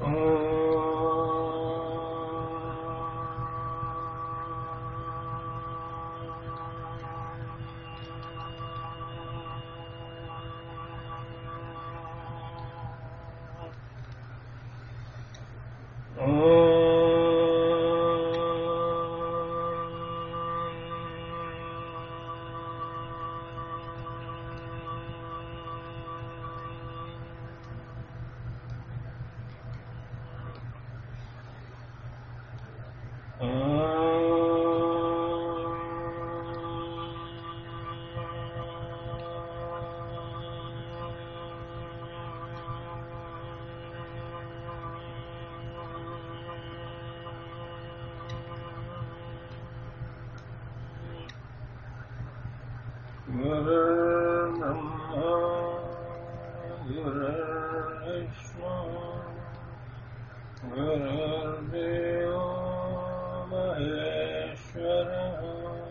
गुरुर्ब्रह्मा गुरुर्विष्णु गुरुर्देवो महेश्वरः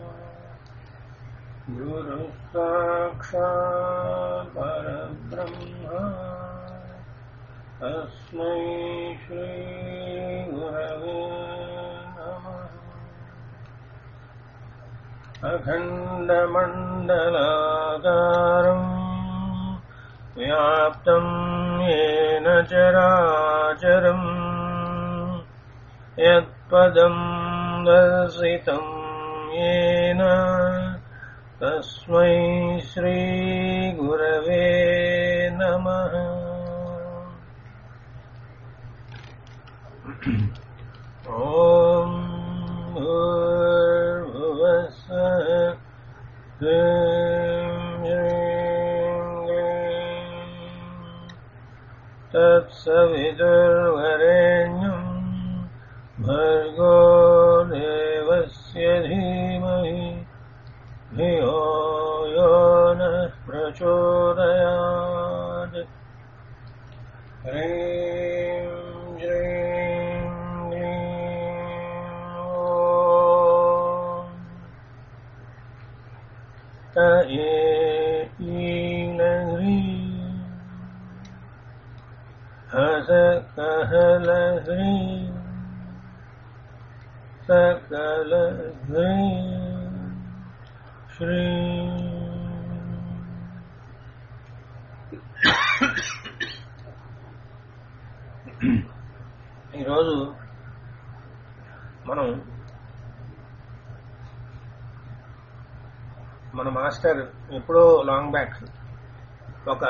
गुरुः साक्षात् परब्रह्म तस्मै श्रीगुरवे नमः अखण्डमण्डलाकारम् व्याप्तम् येन चराचरम् यत्पदम् दर्शितम् येन तस्मै श्रीगुरवे नमः ॐ भूर्भुवस्सः ह्रीं ह्रीं क्लीं तत्सवितुर्वरेण्यम् भर्गो देवस्य धीमहि धियो यो नः प्रचोदयात् ह्रीं श्रीं क्लीं ॐ त ईलह्रीं हसकहलह्रीं सकलह्रीं श्रीं ఈరోజు మనం మన మాస్టర్ ఎప్పుడో లాంగ్ బ్యాక్ ఒక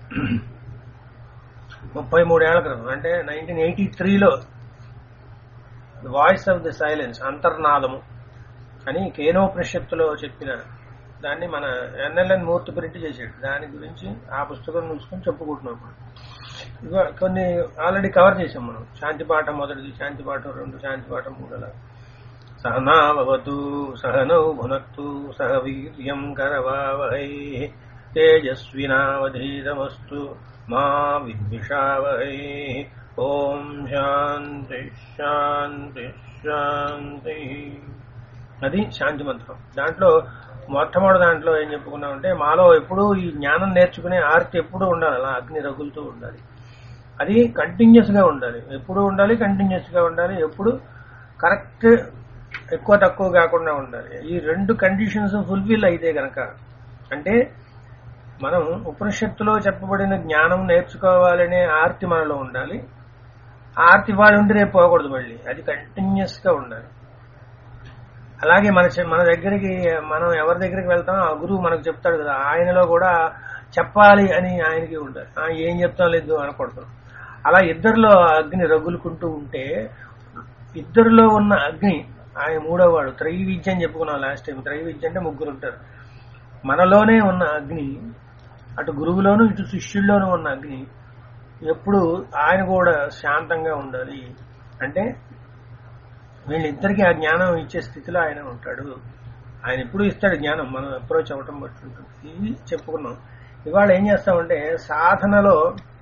ముప్పై మూడేళ్ల క్రితం అంటే నైన్టీన్ ఎయిటీ త్రీలో వాయిస్ ఆఫ్ ది సైలెన్స్ అంతర్నాదము అని కేనోపనిషత్తులో చెప్పిన దాన్ని మన ఎన్ఎల్ఎన్ మూర్తి ప్రింట్ చేసాడు దాని గురించి ఆ పుస్తకం చూసుకొని చెప్పుకుంటున్నాం ఇప్పుడు ఇదిగో కొన్ని ఆల్రెడీ కవర్ చేసాం మనం శాంతి పాఠం మొదటిది శాంతి పాఠం రెండు శాంతి పాఠం మూడు అలా సహనావతు సహనౌ భునక్తు సహ వీర్యం కరవావహై తేజస్వినావధీతమస్తు మా విద్విషావహై ఓం శాంతి శాంతి శాంతి అది శాంతి మంత్రం దాంట్లో మొట్టమొదటి దాంట్లో ఏం చెప్పుకున్నామంటే మాలో ఎప్పుడూ ఈ జ్ఞానం నేర్చుకునే ఆర్తి ఎప్పుడూ ఉండాలి అలా అగ్ని రగులుతూ ఉండాలి అది కంటిన్యూస్ గా ఉండాలి ఎప్పుడు ఉండాలి కంటిన్యూస్ గా ఉండాలి ఎప్పుడు కరెక్ట్ ఎక్కువ తక్కువ కాకుండా ఉండాలి ఈ రెండు కండిషన్స్ ఫుల్ఫిల్ అయితే గనక అంటే మనం ఉపనిషత్తులో చెప్పబడిన జ్ఞానం నేర్చుకోవాలనే ఆర్తి మనలో ఉండాలి ఆ ఆర్తి వాడి ఉండి రేపు పోకూడదు మళ్ళీ అది కంటిన్యూస్ గా ఉండాలి అలాగే మన చె- మన దగ్గరికి మనం ఎవరి దగ్గరికి వెళ్తామో ఆ గురువు మనకు చెప్తాడు కదా ఆయనలో కూడా చెప్పాలి అని ఆయనకి ఉండాలి ఆ, ఏం చెప్తాం లేదు అనకూడదు అలా ఇద్దరిలో ఆ అగ్ని రగులుకుంటూ ఉంటే ఇద్దరిలో ఉన్న అగ్ని ఆయన మూడో వాడు త్రై విద్య అని చెప్పుకున్నాం లాస్ట్ టైం త్రై విద్య అంటే ముగ్గురు ఉంటారు మనలోనే ఉన్న అగ్ని అటు గురువులోను ఇటు శిష్యుల్లోనూ ఉన్న అగ్ని ఎప్పుడు ఆయన కూడా శాంతంగా ఉండాలి అంటే వీళ్ళిద్దరికీ ఆ జ్ఞానం ఇచ్చే స్థితిలో ఆయన ఉంటాడు ఆయన ఎప్పుడు ఇస్తాడు జ్ఞానం మనం అప్రోచ్ అవ్వటం బట్టి ఉంటుంది ఇవి చెప్పుకున్నాం ఇవాళ ఏం చేస్తామంటే సాధనలో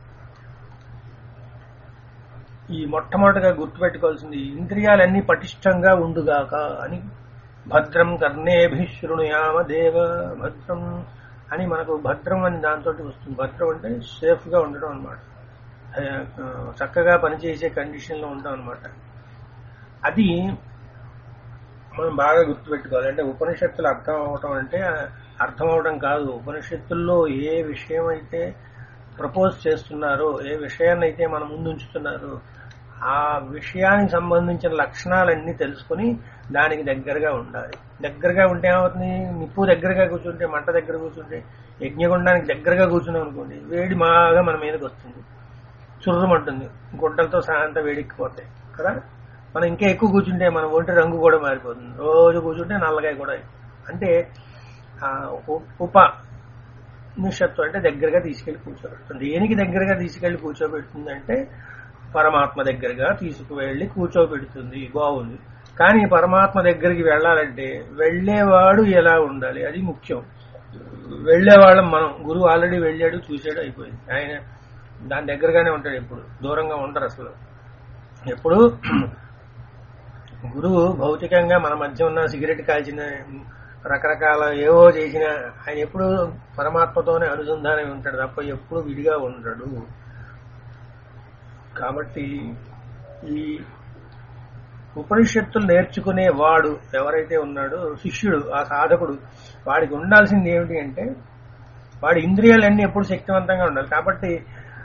ఈ మొట్టమొదటిగా గుర్తుపెట్టుకోవాల్సింది ఇంద్రియాలన్నీ పటిష్టంగా ఉండుగాక అని భద్రం కర్ణేభి శృణుయామ దేవ భద్రం అని మనకు భద్రం అని దాంతో వస్తుంది భద్రం అంటే సేఫ్ గా ఉండడం అన్నమాట ఆ, చక్కగా పనిచేసే కండిషన్లో ఉంటాం అనమాట అది మనం బాగా గుర్తుపెట్టుకోవాలి అంటే ఉపనిషత్తులు అర్థం అవటం అంటే అర్థం అవడం కాదు ఉపనిషత్తుల్లో ఏ విషయం అయితే ప్రపోజ్ చేస్తున్నారో ఏ విషయాన్ని అయితే మన ముందు ఉంచుతున్నారో ఆ విషయానికి సంబంధించిన లక్షణాలన్నీ తెలుసుకుని దానికి దగ్గరగా ఉండాలి దగ్గరగా ఉంటే ఏమవుతుంది నిప్పు దగ్గరగా కూర్చుంటే మంట దగ్గర కూర్చుంటే యజ్ఞగుండానికి దగ్గరగా కూర్చున్నాం అనుకోండి వేడి బాగా మన మీదకి వస్తుంది చుర్రమంటుంది గుడ్డలతో సాయంత వేడెక్కిపోతాయి కదా మనం ఇంకా ఎక్కువ కూర్చుంటే మన ఒంటి రంగు కూడా మారిపోతుంది రోజు కూర్చుంటే నల్లగాయ కూడా అంటే ఆ ఉ- ఉప నిషత్తు అంటే దగ్గరగా తీసుకెళ్లి కూర్చోబెడుతుంది దేనికి దగ్గరగా తీసుకెళ్లి కూర్చోబెడుతుంది అంటే పరమాత్మ దగ్గరగా తీసుకువెళ్లి కూర్చోబెడుతుంది బాగుంది కానీ పరమాత్మ దగ్గరికి వెళ్ళాలంటే వెళ్ళేవాడు ఎలా ఉండాలి అది ముఖ్యం వెళ్ళేవాళ్ళం మనం గురువు ఆల్రెడీ వెళ్ళాడు చూసాడు అయిపోయింది ఆయన దాని దగ్గరగానే ఉంటాడు ఎప్పుడు దూరంగా ఉండరు అసలు ఎప్పుడు గురువు భౌతికంగా మన మధ్య ఉన్న సిగరెట్ కాల్చిన రకరకాల ఏవో చేసిన ఆయన ఎప్పుడు పరమాత్మతోనే అనుసంధానం ఉంటాడు తప్ప ఎప్పుడు విడిగా ఉండడు కాబట్టి ఈ ఉపనిషత్తులు నేర్చుకునే వాడు ఎవరైతే ఉన్నాడో శిష్యుడు ఆ సాధకుడు వాడికి ఉండాల్సింది ఏమిటి అంటే వాడి ఇంద్రియాలన్నీ ఎప్పుడు శక్తివంతంగా ఉండాలి కాబట్టి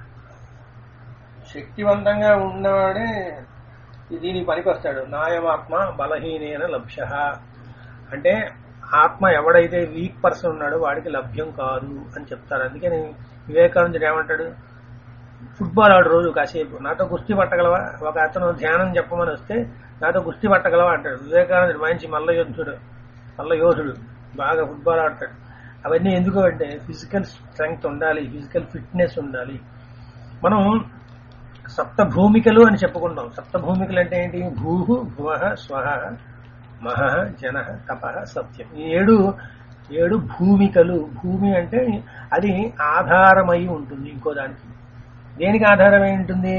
శక్తివంతంగా ఉన్నవాడే దీనికి పనికొస్తాడు నాయమాత్మ బలహీనైన లభ్య అంటే ఆత్మ ఎవడైతే వీక్ పర్సన్ ఉన్నాడో వాడికి లభ్యం కాదు అని చెప్తారు అందుకని వివేకానందుడు ఏమంటాడు ఫుట్బాల్ ఆడు రోజు కాసేపు నాతో కుస్తీ పట్టగలవా ఒక అతను ధ్యానం చెప్పమని వస్తే నాతో కుస్తీ పట్టగలవా అంటాడు వివేకానందుడు మంచి మల్ల యోధుడు మల్ల యోధుడు బాగా ఫుట్బాల్ ఆడతాడు అవన్నీ ఎందుకు అంటే ఫిజికల్ స్ట్రెంగ్త్ ఉండాలి ఫిజికల్ ఫిట్నెస్ ఉండాలి మనం సప్త భూమికలు అని చెప్పుకుంటాం సప్త భూమికలు అంటే ఏంటి భూహు భువ స్వహ మహ జన తప సత్యం ఈ ఏడు ఏడు భూమికలు భూమి అంటే అది ఆధారమై ఉంటుంది ఇంకో దానికి దేనికి ఆధారమై ఉంటుంది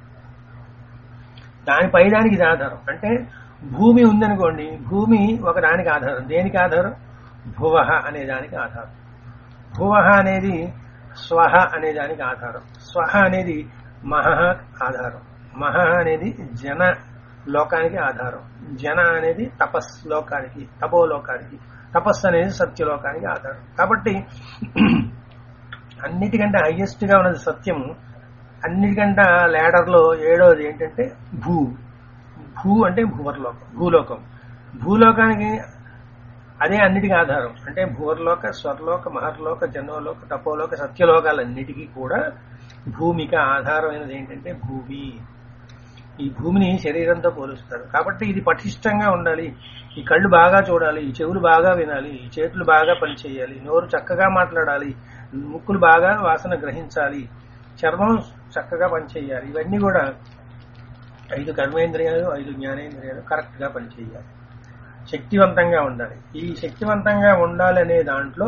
దాని పై దానికి ఇది ఆధారం అంటే భూమి ఉందనుకోండి భూమి ఒక దానికి ఆధారం దేనికి ఆధారం భువ అనే దానికి ఆధారం భువ అనేది స్వహ అనే దానికి ఆధారం స్వహ అనేది మహ ఆధారం మహ అనేది జన లోకానికి ఆధారం జన అనేది తపస్ లోకానికి తపో లోకానికి తపస్సు అనేది సత్యలోకానికి ఆధారం కాబట్టి అన్నిటికంటే హైయెస్ట్ గా ఉన్నది సత్యము అన్నిటికంటే లేడర్ లో ఏడవది ఏంటంటే భూ భూ అంటే భూవర్లోకం భూలోకం భూలోకానికి అదే అన్నిటికీ ఆధారం అంటే భూవర్లోక స్వర్లోక మహర్లోక జన్మలోక తపోలోక సత్యలోకాలన్నిటికీ కూడా భూమికి ఆధారమైనది ఏంటంటే భూమి ఈ భూమిని శరీరంతో పోలుస్తారు కాబట్టి ఇది పటిష్టంగా ఉండాలి ఈ కళ్ళు బాగా చూడాలి ఈ చెవులు బాగా వినాలి ఈ చేతులు బాగా పనిచేయాలి నోరు చక్కగా మాట్లాడాలి ముక్కులు బాగా వాసన గ్రహించాలి చర్మం చక్కగా పనిచేయాలి ఇవన్నీ కూడా ఐదు కర్మేంద్రియాలు ఐదు జ్ఞానేంద్రియాలు కరెక్ట్ గా పనిచేయాలి శక్తివంతంగా ఉండాలి ఈ శక్తివంతంగా ఉండాలనే దాంట్లో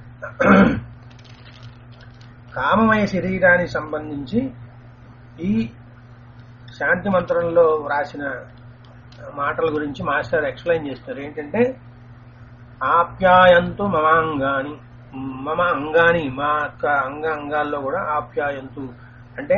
కామమయ శరీరానికి సంబంధించి ఈ శాంతి మంత్రంలో వ్రాసిన మాటల గురించి మాస్టర్ ఎక్స్ప్లెయిన్ చేస్తారు ఏంటంటే ఆప్యాయంతు మమాంగాని మమ అంగాని మా యొక్క అంగ అంగాల్లో కూడా ఆప్యాయంతు అంటే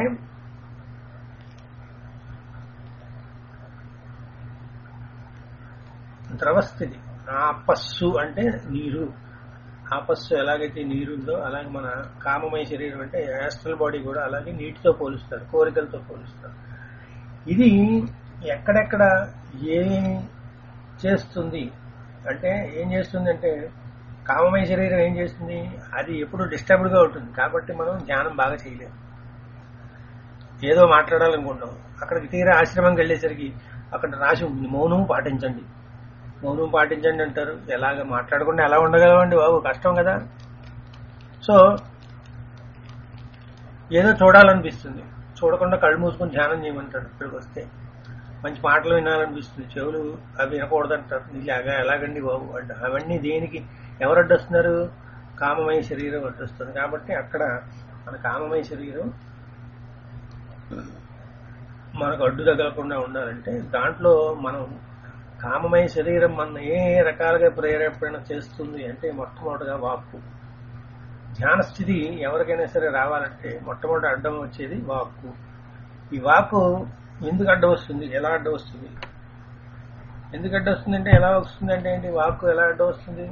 ద్రవస్థితి ఆపస్సు అంటే నీరు ఆపస్సు ఎలాగైతే నీరుందో అలాగే మన కామమయ శరీరం అంటే యాస్ట్రల్ బాడీ కూడా అలాగే నీటితో పోలుస్తారు కోరికలతో పోలుస్తారు ఇది ఎక్కడెక్కడ ఏ చేస్తుంది అంటే ఏం చేస్తుంది అంటే కామమయ శరీరం ఏం చేస్తుంది అది ఎప్పుడు డిస్టర్బ్డ్ గా ఉంటుంది కాబట్టి మనం ధ్యానం బాగా చేయలేము ఏదో మాట్లాడాలనుకుంటాం అక్కడికి తీరా ఆశ్రమంకి వెళ్ళేసరికి అక్కడ రాసి ఉంటుంది మౌనం పాటించండి మౌనం పాటించండి అంటారు ఎలాగ మాట్లాడకుండా ఎలా ఉండగలమండి బాబు కష్టం కదా సో ఏదో చూడాలనిపిస్తుంది చూడకుండా కళ్ళు మూసుకొని ధ్యానం చేయమంటాడు ఇక్కడికి వస్తే మంచి పాటలు వినాలనిపిస్తుంది చెవులు అవి వినకూడదంటారు ఇలాగా ఎలాగండి బాబు అంట అవన్నీ దేనికి ఎవరు అడ్డొస్తున్నారు కామమయ శరీరం అడ్డొస్తుంది కాబట్టి అక్కడ మన కామమయ శరీరం మనకు అడ్డు తగలకుండా ఉండాలంటే దాంట్లో మనం కామమయ శరీరం మన ఏ రకాలుగా ప్రేరేపణ చేస్తుంది అంటే మొట్టమొదటిగా వాక్కు ధ్యాన స్థితి ఎవరికైనా సరే రావాలంటే మొట్టమొదటి అడ్డం వచ్చేది వాక్కు ఈ వాకు ఎందుకు అడ్డ వస్తుంది ఎలా అడ్డ వస్తుంది ఎందుకు అడ్డ వస్తుంది అంటే ఎలా వస్తుంది అంటే ఏంటి వాక్కు ఎలా అడ్డ వస్తుంది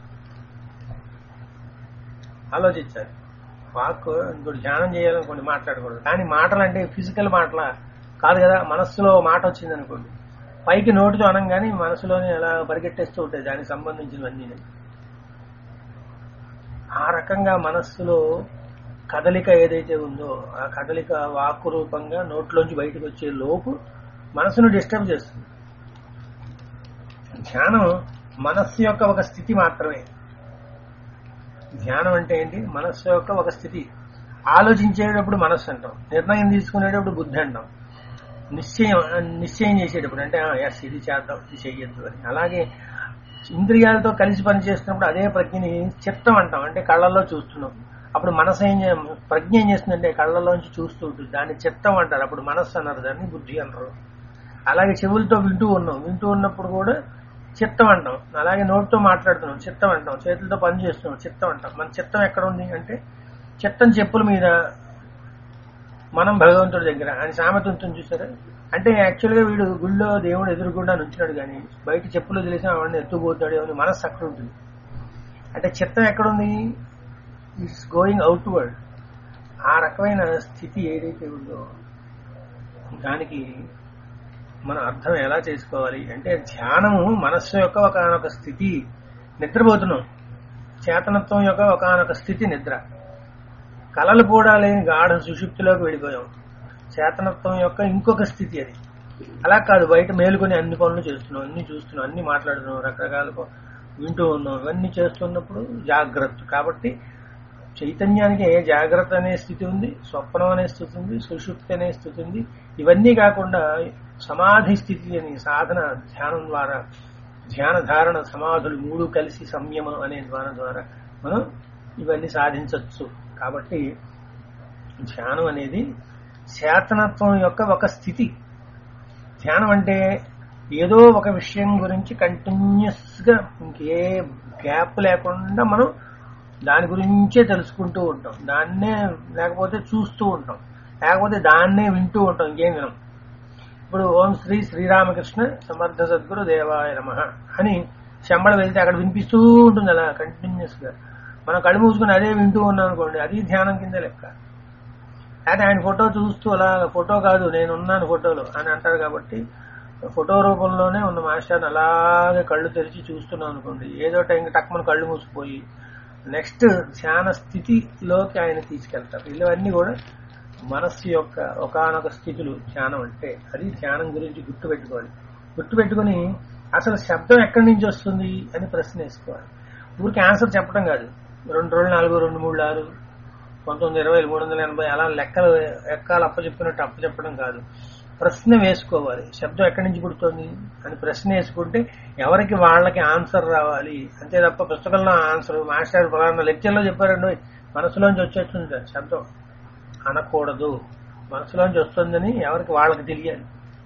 ఆలోచించాలి వాక్కు ఇంకోటి ధ్యానం చేయాలనుకోండి మాట్లాడకూడదు కానీ మాటలు అంటే ఫిజికల్ మాటల కాదు కదా మనస్సులో మాట వచ్చింది అనుకోండి పైకి నోటితో అనంగానే మనసులోనే ఎలా పరిగెట్టేస్తూ ఉంటాయి దానికి సంబంధించినవన్నీ ఆ రకంగా మనస్సులో కదలిక ఏదైతే ఉందో ఆ కదలిక వాక్కు రూపంగా నోట్లోంచి బయటకు వచ్చే లోపు మనసును డిస్టర్బ్ చేస్తుంది ధ్యానం మనస్సు యొక్క ఒక స్థితి మాత్రమే ధ్యానం అంటే ఏంటి మనస్సు యొక్క ఒక స్థితి ఆలోచించేటప్పుడు మనస్సు అంటాం నిర్ణయం తీసుకునేటప్పుడు బుద్ధి అంటాం నిశ్చయం నిశ్చయం చేసేటప్పుడు అంటే ఎస్ ఇది చేద్దాం ఇది చెయ్యొద్దు అని అలాగే ఇంద్రియాలతో కలిసి పనిచేస్తున్నప్పుడు అదే ప్రజ్ఞని చిత్తం అంటాం అంటే కళ్ళల్లో చూస్తున్నాం అప్పుడు మనసు ఏం చే- ప్రజ్ఞ ఏం చేస్తుందంటే కళ్ళల్లోంచి చూస్తూ ఉంటుంది దాన్ని చిత్తం అంటారు అప్పుడు మనస్సు అన్నారు దాన్ని బుద్ధి అంటారు అలాగే చెవులతో వింటూ ఉన్నాం వింటూ ఉన్నప్పుడు కూడా చిత్తం అంటాం అలాగే నోటితో మాట్లాడుతున్నాం చిత్తం అంటాం చేతులతో పని చేస్తున్నాం చిత్తం అంటాం మన చిత్తం ఎక్కడ ఉంది అంటే చిత్తం చెప్పుల మీద మనం భగవంతుడి దగ్గర అని సామెత ఉంటుంది చూసారా అంటే యాక్చువల్గా వీడు గుళ్ళో దేవుడు ఎదురుగుండా నుంచున్నాడు కానీ బయట చెప్పులు తెలిసి వాడిని ఎత్తుపోతాడు అని మనస్సు అక్కడ ఉంటుంది అంటే చిత్తం ఎక్కడుంది ఇట్స్ గోయింగ్ అవుట్వర్డ్ ఆ రకమైన స్థితి ఏదైతే ఉందో దానికి మనం అర్థం ఎలా చేసుకోవాలి అంటే ధ్యానము మనస్సు యొక్క ఒకనొక స్థితి నిద్రపోతున్నాం చేతనత్వం యొక్క ఒకనొక స్థితి నిద్ర కలలు కూడా లేని గాఢ సుషుప్తిలోకి వెళ్ళిపోయాం చేతనత్వం యొక్క ఇంకొక స్థితి అది అలా కాదు బయట మేలుకొని అన్ని పనులు చేస్తున్నాం అన్ని చూస్తున్నాం అన్ని మాట్లాడుతున్నాం రకరకాల ప- వింటూ ఉన్నాం ఇవన్నీ చేస్తున్నప్పుడు జాగ్రత్త కాబట్టి చైతన్యానికి ఏ జాగ్రత్త అనే స్థితి ఉంది స్వప్నం అనే స్థితి ఉంది సుషుప్తి అనే స్థితి ఉంది ఇవన్నీ కాకుండా సమాధి స్థితి అని సాధన ధ్యానం ద్వారా ధ్యాన ధారణ సమాధులు మూడు కలిసి సంయమం అనే ద్వారా ద్వారా మనం ఇవన్నీ సాధించవచ్చు కాబట్టి ధ్యానం అనేది చేతనత్వం యొక్క ఒక స్థితి ధ్యానం అంటే ఏదో ఒక విషయం గురించి కంటిన్యూస్ గా ఇంకే గ్యాప్ లేకుండా మనం దాని గురించే తెలుసుకుంటూ ఉంటాం దాన్నే లేకపోతే చూస్తూ ఉంటాం లేకపోతే దాన్నే వింటూ ఉంటాం ఇంకేం వినం ఇప్పుడు ఓం శ్రీ శ్రీరామకృష్ణ సమర్థ సద్గురు దేవాయ నమ అని శంబళ వెళ్తే అక్కడ వినిపిస్తూ ఉంటుంది అలా కంటిన్యూస్ గా మనం కళ్ళు మూసుకుని అదే వింటూ ఉన్నాం అనుకోండి అది ధ్యానం కింద లెక్క అయితే ఆయన ఫోటో చూస్తూ అలా ఫోటో కాదు నేను ఉన్నాను ఫోటోలో అని అంటారు కాబట్టి ఫోటో రూపంలోనే ఉన్న మాస్టర్ని అలాగే కళ్ళు తెరిచి చూస్తున్నాం అనుకోండి ఏదో టైంకి టక్మని కళ్ళు మూసిపోయి నెక్స్ట్ ధ్యాన స్థితిలోకి ఆయన తీసుకెళ్తారు ఇవన్నీ కూడా మనస్సు యొక్క ఒకానొక స్థితులు ధ్యానం అంటే అది ధ్యానం గురించి గుర్తుపెట్టుకోవాలి గుర్తుపెట్టుకుని అసలు శబ్దం ఎక్కడి నుంచి వస్తుంది అని ప్రశ్న వేసుకోవాలి ఊరికి ఆన్సర్ చెప్పడం కాదు రెండు రోజులు నాలుగు రెండు మూడు ఆరు పంతొమ్మిది ఇరవై మూడు వందల ఎనభై అలా లెక్కలు ఎక్కాలు అప్పచెప్పినట్టు అప్పచెప్పడం కాదు ప్రశ్న వేసుకోవాలి శబ్దం ఎక్కడి నుంచి పుడుతోంది అని ప్రశ్న వేసుకుంటే ఎవరికి వాళ్ళకి ఆన్సర్ రావాలి అంతే తప్ప పుస్తకంలో ఆన్సర్ మాస్టర్ ఫలానా లెక్చర్లో చెప్పారండి మనసులోంచి వచ్చేస్తుంది శబ్దం అనకూడదు మనసులోంచి వస్తుందని ఎవరికి వాళ్ళకి తెలియాలి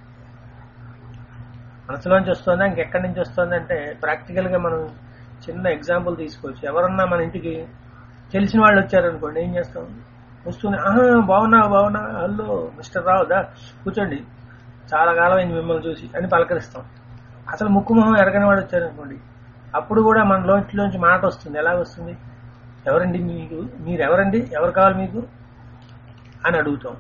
మనసులోంచి వస్తుందా ఇంకెక్కడి నుంచి వస్తుంది అంటే ప్రాక్టికల్ గా మనం చిన్న ఎగ్జాంపుల్ తీసుకోవచ్చు ఎవరన్నా మన ఇంటికి తెలిసిన వాళ్ళు వచ్చారనుకోండి ఏం చేస్తాం వస్తూనే ఆహా బాగున్నా బాగున్నా హలో మిస్టర్ రావు దా కూర్చోండి చాలా కాలం అయింది మిమ్మల్ని చూసి అని పలకరిస్తాం అసలు ముక్కు మొహం ఎరగని వాడు వచ్చారనుకోండి అప్పుడు కూడా మన లోంచిలోంచి మాట వస్తుంది ఎలా వస్తుంది ఎవరండి మీకు మీరు ఎవరండి ఎవరు కావాలి మీకు అని అడుగుతాం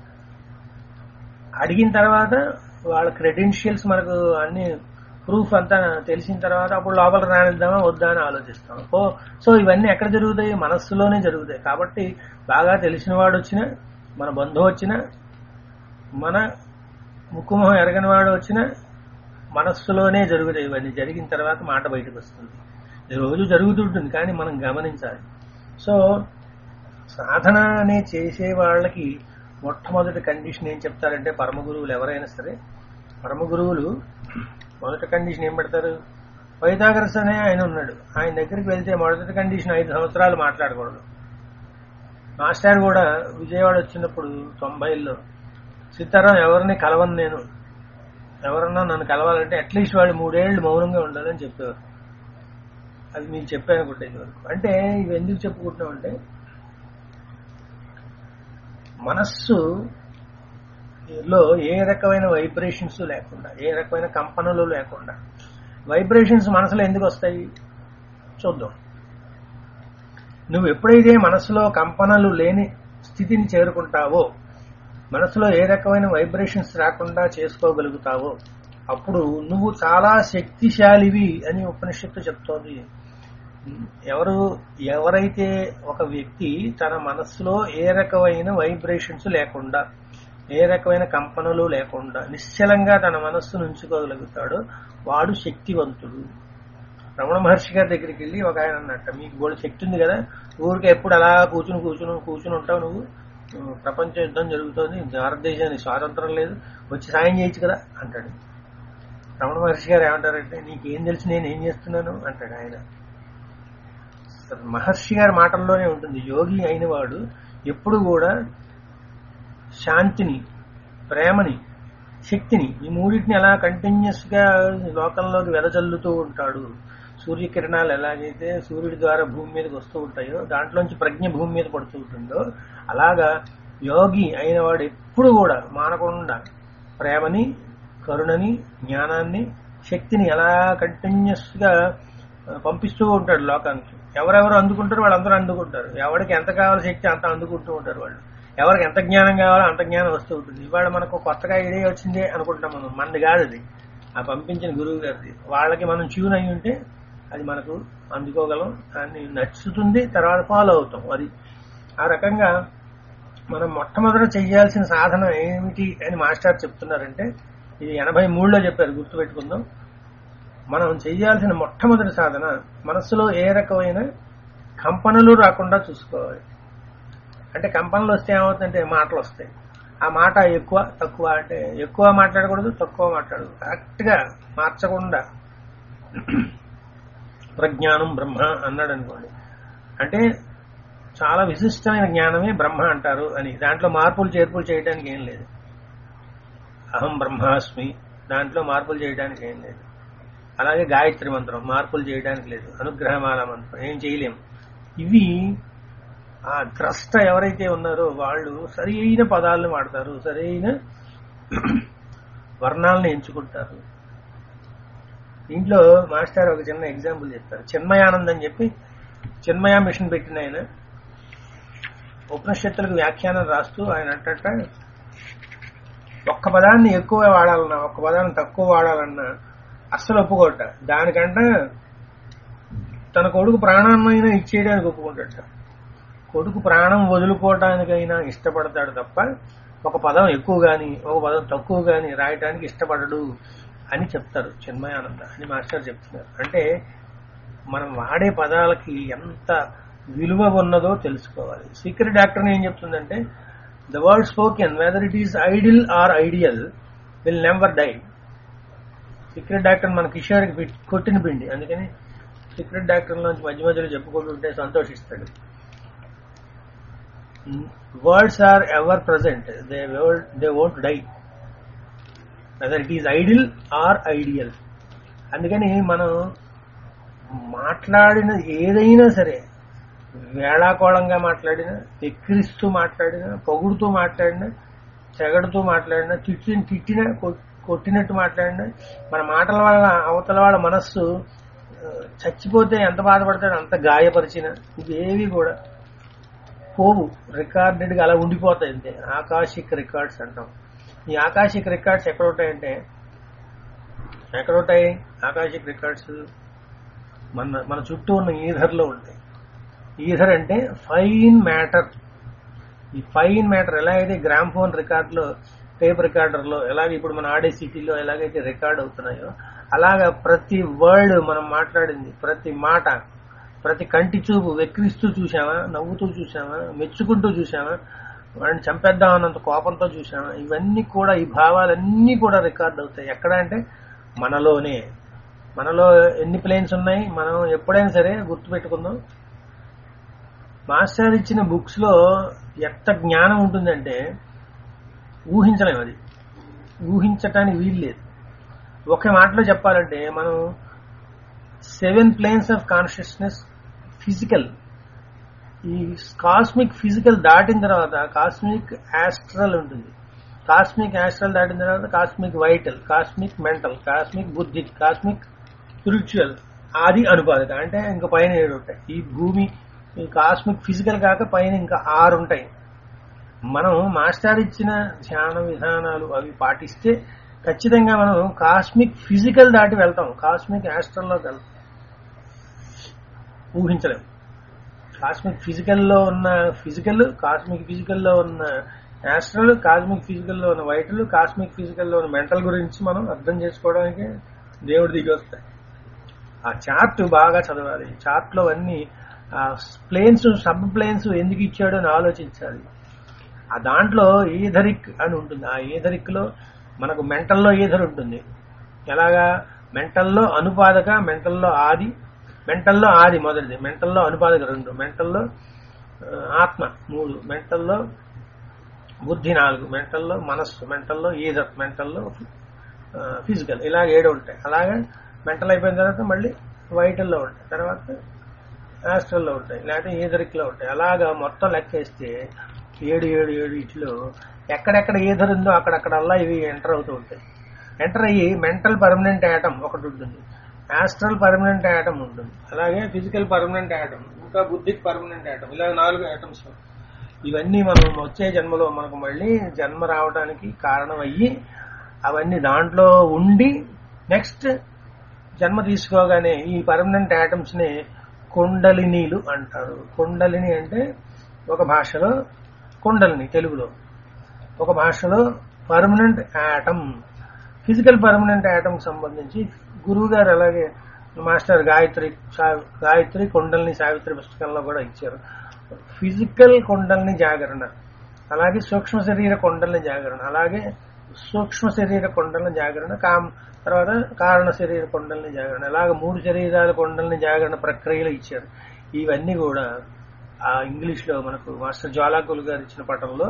అడిగిన తర్వాత వాళ్ళ క్రెడెన్షియల్స్ మనకు అన్ని ప్రూఫ్ అంతా తెలిసిన తర్వాత అప్పుడు లోపల రానిద్దామా వద్దా అని ఆలోచిస్తాం ఓ సో ఇవన్నీ ఎక్కడ జరుగుతాయి మనస్సులోనే జరుగుతాయి కాబట్టి బాగా తెలిసిన వాడు వచ్చినా మన బంధువు వచ్చినా మన ముక్కుమొహం ఎరగని వాడు వచ్చినా మనస్సులోనే జరుగుతాయి ఇవన్నీ జరిగిన తర్వాత మాట బయటకు వస్తుంది ఇది రోజు జరుగుతుంటుంది కానీ మనం గమనించాలి సో సాధన అనే చేసే వాళ్ళకి మొట్టమొదటి కండిషన్ ఏం చెప్తారంటే పరమ గురువులు ఎవరైనా సరే పరమ గురువులు మొదటి కండిషన్ ఏం పెడతారు వైతాగ్రస్ అనే ఆయన ఉన్నాడు ఆయన దగ్గరికి వెళ్తే మొదటి కండిషన్ ఐదు సంవత్సరాలు మాట్లాడకూడదు మాస్టర్ కూడా విజయవాడ వచ్చినప్పుడు తొంభైలో సీతారాం ఎవరిని కలవను నేను ఎవరన్నా నన్ను కలవాలంటే అట్లీస్ట్ వాళ్ళు మూడేళ్లు మౌనంగా ఉండాలని చెప్పేవారు అది మీకు చెప్పాను అనుకుంటే వరకు అంటే ఇవి ఎందుకు చెప్పుకుంటున్నాం అంటే మనస్సు లో ఏ రకమైన వైబ్రేషన్స్ లేకుండా ఏ రకమైన కంపనలు లేకుండా వైబ్రేషన్స్ మనసులో ఎందుకు వస్తాయి చూద్దాం నువ్వు ఎప్పుడైతే మనసులో కంపనలు లేని స్థితిని చేరుకుంటావో మనసులో ఏ రకమైన వైబ్రేషన్స్ రాకుండా చేసుకోగలుగుతావో అప్పుడు నువ్వు చాలా శక్తిశాలివి అని ఉపనిషత్తు చెప్తోంది ఎవరు ఎవరైతే ఒక వ్యక్తి తన మనస్సులో ఏ రకమైన వైబ్రేషన్స్ లేకుండా ఏ రకమైన కంపనలు లేకుండా నిశ్చలంగా తన మనస్సును ఉంచుకోగలుగుతాడో వాడు శక్తివంతుడు రమణ మహర్షి గారి దగ్గరికి వెళ్ళి ఒక ఆయన అన్నట్ట మీకు బోడు శక్తి ఉంది కదా ఊరికి ఎప్పుడు అలా కూర్చుని కూర్చుని కూర్చుని ఉంటావు నువ్వు ప్రపంచ యుద్ధం జరుగుతోంది భారతదేశానికి స్వాతంత్రం లేదు వచ్చి సాయం చేయొచ్చు కదా అంటాడు రమణ మహర్షి గారు ఏమంటారంటే నీకేం తెలిసి నేను ఏం చేస్తున్నాను అంటాడు ఆయన మహర్షి గారి మాటల్లోనే ఉంటుంది యోగి అయిన వాడు ఎప్పుడు కూడా శాంతిని ప్రేమని శక్తిని ఈ మూడింటిని ఎలా కంటిన్యూస్ గా లోకంలోకి వెదజల్లుతూ ఉంటాడు సూర్యకిరణాలు ఎలాగైతే సూర్యుడి ద్వారా భూమి మీదకి వస్తూ ఉంటాయో దాంట్లోంచి ప్రజ్ఞ భూమి మీద పడుతూ ఉంటుందో అలాగా యోగి అయిన వాడు ఎప్పుడు కూడా మానకుండా ప్రేమని కరుణని జ్ఞానాన్ని శక్తిని ఎలా కంటిన్యూస్ గా పంపిస్తూ ఉంటాడు లోకానికి ఎవరెవరు అందుకుంటారో వాళ్ళందరూ అందుకుంటారు ఎవరికి ఎంత కావాలో శక్తి అంత అందుకుంటూ ఉంటారు వాళ్ళు ఎవరికి ఎంత జ్ఞానం కావాలో అంత జ్ఞానం వస్తూ ఉంటుంది ఇవాళ మనకు కొత్తగా ఇదే వచ్చిందే అనుకుంటాం మనం మనది కాదు అది ఆ పంపించిన గురువు గారిది వాళ్ళకి మనం ట్యూన్ అయి ఉంటే అది మనకు అందుకోగలం దాన్ని నచ్చుతుంది తర్వాత ఫాలో అవుతాం అది ఆ రకంగా మనం మొట్టమొదట చెయ్యాల్సిన సాధన ఏమిటి అని మాస్టర్ చెప్తున్నారంటే ఇది ఎనభై మూడులో చెప్పారు గుర్తుపెట్టుకుందాం మనం చెయ్యాల్సిన మొట్టమొదటి సాధన మనస్సులో ఏ రకమైన కంపనలు రాకుండా చూసుకోవాలి అంటే కంపనలు వస్తే ఏమవుతుందంటే మాటలు వస్తాయి ఆ మాట ఎక్కువ తక్కువ అంటే ఎక్కువ మాట్లాడకూడదు తక్కువ మాట్లాడకూడదు కరెక్ట్ గా మార్చకుండా ప్రజ్ఞానం బ్రహ్మ అన్నాడు అనుకోండి అంటే చాలా విశిష్టమైన జ్ఞానమే బ్రహ్మ అంటారు అని దాంట్లో మార్పులు చేర్పులు చేయడానికి ఏం లేదు అహం బ్రహ్మాస్మి దాంట్లో మార్పులు చేయడానికి ఏం లేదు అలాగే గాయత్రి మంత్రం మార్పులు చేయడానికి లేదు అనుగ్రహమాల మంత్రం ఏం చేయలేం ఇవి ఆ ద్రష్ట ఎవరైతే ఉన్నారో వాళ్ళు సరైన పదాలను వాడతారు సరైన వర్ణాలను ఎంచుకుంటారు దీంట్లో మాస్టర్ ఒక చిన్న ఎగ్జాంపుల్ చెప్తారు చిన్మయానంద్ అని చెప్పి చిన్మయ మిషన్ పెట్టిన ఆయన ఉపనిషత్తులకు వ్యాఖ్యానం రాస్తూ ఆయన అంటట ఒక్క పదాన్ని ఎక్కువ వాడాలన్నా ఒక్క పదాన్ని తక్కువ వాడాలన్నా అస్సలు ఒప్పుకోట దానికంటే తన కొడుకు ప్రాణాన్నైనా ఇచ్చేయడానికి ఒప్పుకుంటాడు కొడుకు ప్రాణం వదులుకోవటానికైనా ఇష్టపడతాడు తప్ప ఒక పదం ఎక్కువ గాని ఒక పదం తక్కువ గాని రాయటానికి ఇష్టపడడు అని చెప్తారు చిన్మయానంద అని మాస్టర్ చెప్తున్నారు అంటే మనం వాడే పదాలకి ఎంత విలువ ఉన్నదో తెలుసుకోవాలి సీక్రెట్ డాక్టర్ ఏం చెప్తుందంటే the word spoken whether it is idle or ideal will never die secret doctor మన కిషోర్కి కొట్టిన పిండి అందుకని సీక్రెట్ డాక్టర్ నుంచి మధ్య మధ్యలో చెప్పుకుంటుంటే సంతోషిస్తాడు words are ever present they they won't die whether it is idle or ideal అందుకని మనం మాట్లాడిన ఏదైనా సరే వేళాకోళంగా మాట్లాడినా ఎక్కిరిస్తూ మాట్లాడినా పొగుడుతూ మాట్లాడినా చెగడుతూ మాట్లాడినా తిట్టిన తిట్టిన కొట్టినట్టు మాట్లాడినా మన మాటల వల్ల అవతల వాళ్ళ మనస్సు చచ్చిపోతే ఎంత బాధపడతాడో అంత గాయపరిచిన ఇవేవి కూడా పోవు రికార్డెడ్గా అలా ఉండిపోతాయి అంతే ఆకాశిక్ రికార్డ్స్ అంటాం ఈ ఆకాశిక్ రికార్డ్స్ ఎక్కడ ఉంటాయంటే ఎక్కడ ఉంటాయి ఆకాశిక్ రికార్డ్స్ మన మన చుట్టూ ఉన్న ఈధర్లో ఉంటాయి ఈధర్ అంటే ఫైన్ మ్యాటర్ ఈ ఫైన్ మ్యాటర్ ఎలా అయితే గ్రామ్ ఫోన్ రికార్డులో టేప్ రికార్డర్లో ఎలాగ ఇప్పుడు మన ఆడే సిటీలో ఎలాగైతే రికార్డ్ అవుతున్నాయో అలాగా ప్రతి వర్డ్ మనం మాట్లాడింది ప్రతి మాట ప్రతి కంటి చూపు వెక్కిరిస్తూ చూసామా నవ్వుతూ చూసామా మెచ్చుకుంటూ చూసామా వాడిని చంపేద్దామన్నంత కోపంతో చూసామా ఇవన్నీ కూడా ఈ భావాలన్నీ కూడా రికార్డ్ అవుతాయి ఎక్కడ అంటే మనలోనే మనలో ఎన్ని ప్లేన్స్ ఉన్నాయి మనం ఎప్పుడైనా సరే గుర్తుపెట్టుకుందాం మాస్టర్ ఇచ్చిన బుక్స్ లో ఎంత జ్ఞానం ఉంటుందంటే ఊహించలేం అది ఊహించటానికి వీలు లేదు ఒక మాటలో చెప్పాలంటే మనం seven planes of consciousness physical ఈ కాస్మిక్ ఫిజికల్ దాటిన తర్వాత కాస్మిక్ యాస్ట్రల్ ఉంటుంది కాస్మిక్ యాస్ట్రల్ దాటిన తర్వాత cosmic vital cosmic mental cosmic బుద్ధి కాస్మిక్ స్పిరిచువల్ ఆది అనుపాదిక అంటే ఇంకా పైన ఏడు ఉంటాయి ఈ భూమి ఈ కాస్మిక్ ఫిజికల్ కాక పైన ఇంకా ఆరు ఉంటాయి మనం మాస్టర్ ఇచ్చిన ధ్యాన విధానాలు అవి పాటిస్తే ఖచ్చితంగా మనం కాస్మిక్ ఫిజికల్ దాటి వెళ్తాం కాస్మిక్ యాస్ట్రల్లోకి వెళ్తాం ఊహించలేం కాస్మిక్ ఫిజికల్లో ఉన్న ఫిజికల్ కాస్మిక్ ఫిజికల్లో ఉన్న యాస్ట్రల్ కాస్మిక్ ఫిజికల్లో ఉన్న వైటల్ కాస్మిక్ ఫిజికల్లో ఉన్న మెంటల్ గురించి మనం అర్థం చేసుకోవడానికి దేవుడి దిగి వస్తాయి ఆ చార్ట్ బాగా చదవాలి చార్ట్ లో అన్ని ప్లేన్స్ సబ్ ప్లేన్స్ ఎందుకు ఇచ్చాడో అని ఆలోచించాలి ఆ దాంట్లో ఈధరిక్ అని ఉంటుంది ఆ ఈధరిక్ లో మనకు మెంటల్లో ఈధర్ ఉంటుంది ఎలాగా మెంటల్లో అనుపాదక మెంటల్లో ఆది మెంటల్లో ఆది మొదటిది మెంటల్లో అనుపాదక రెండు మెంటల్లో ఆ, ఆత్మ మూడు మెంటల్లో బుద్ధి నాలుగు మెంటల్లో మనస్సు మెంటల్లో ఈధర్ మెంటల్లో ఫిజికల్ ఇలా ఏడు ఉంటాయి అలాగే మెంటల్ అయిపోయిన తర్వాత మళ్ళీ వైటల్లో ఉంటాయి తర్వాత యాస్ట్రల్లో ఉంటాయి లేకపోతే ఈధరిక్లో ఉంటాయి అలాగా మొత్తం లెక్కేస్తే ఏడు ఏడు ఏడు ఇట్లో ఎక్కడెక్కడ ఈధర్ ఉందో అక్కడక్కడల్లా ఇవి ఎంటర్ అవుతూ ఉంటాయి ఎంటర్ అయ్యి మెంటల్ పర్మనెంట్ యాటమ్ ఒకటి ఉంటుంది యాస్ట్రల్ పర్మనెంట్ యాటమ్ ఉంటుంది అలాగే ఫిజికల్ పర్మనెంట్ యాటమ్ ఇంకా బుద్ధిక్ పర్మనెంట్ యాటమ్ ఇలా నాలుగు యాటమ్స్ ఇవన్నీ మనం వచ్చే జన్మలో మనకు మళ్ళీ జన్మ రావడానికి కారణం అయ్యి అవన్నీ దాంట్లో ఉండి నెక్స్ట్ జన్మ తీసుకోగానే ఈ పర్మనెంట్ యాటమ్స్ ని కుండలినీలు అంటారు కుండలిని అంటే ఒక భాషలో కుండలిని తెలుగులో ఒక భాషలో permanent atom physical permanent atom సంబంధించి గురువు గారు అలాగే మాస్టర్ గాయత్రి సా- గాయత్రి కుండలిని సావిత్రి పుస్తకంలో కూడా ఇచ్చారు ఫిజికల్ కుండలిని జాగరణ అలాగే సూక్ష్మ శరీర కుండలిని జాగరణ అలాగే సూక్ష్మ శరీర కుండలిని జాగరణ కామ్ తర్వాత కారణ శరీర కుండలిని జాగరణ అలాగే మూడు శరీరాల కుండలిని జాగరణ ప్రక్రియలు ఇచ్చారు ఇవన్నీ కూడా ఆ ఇంగ్లీష్ లో మనకు మాస్టర్ జ్వాలాకులు గారు ఇచ్చిన పటంలో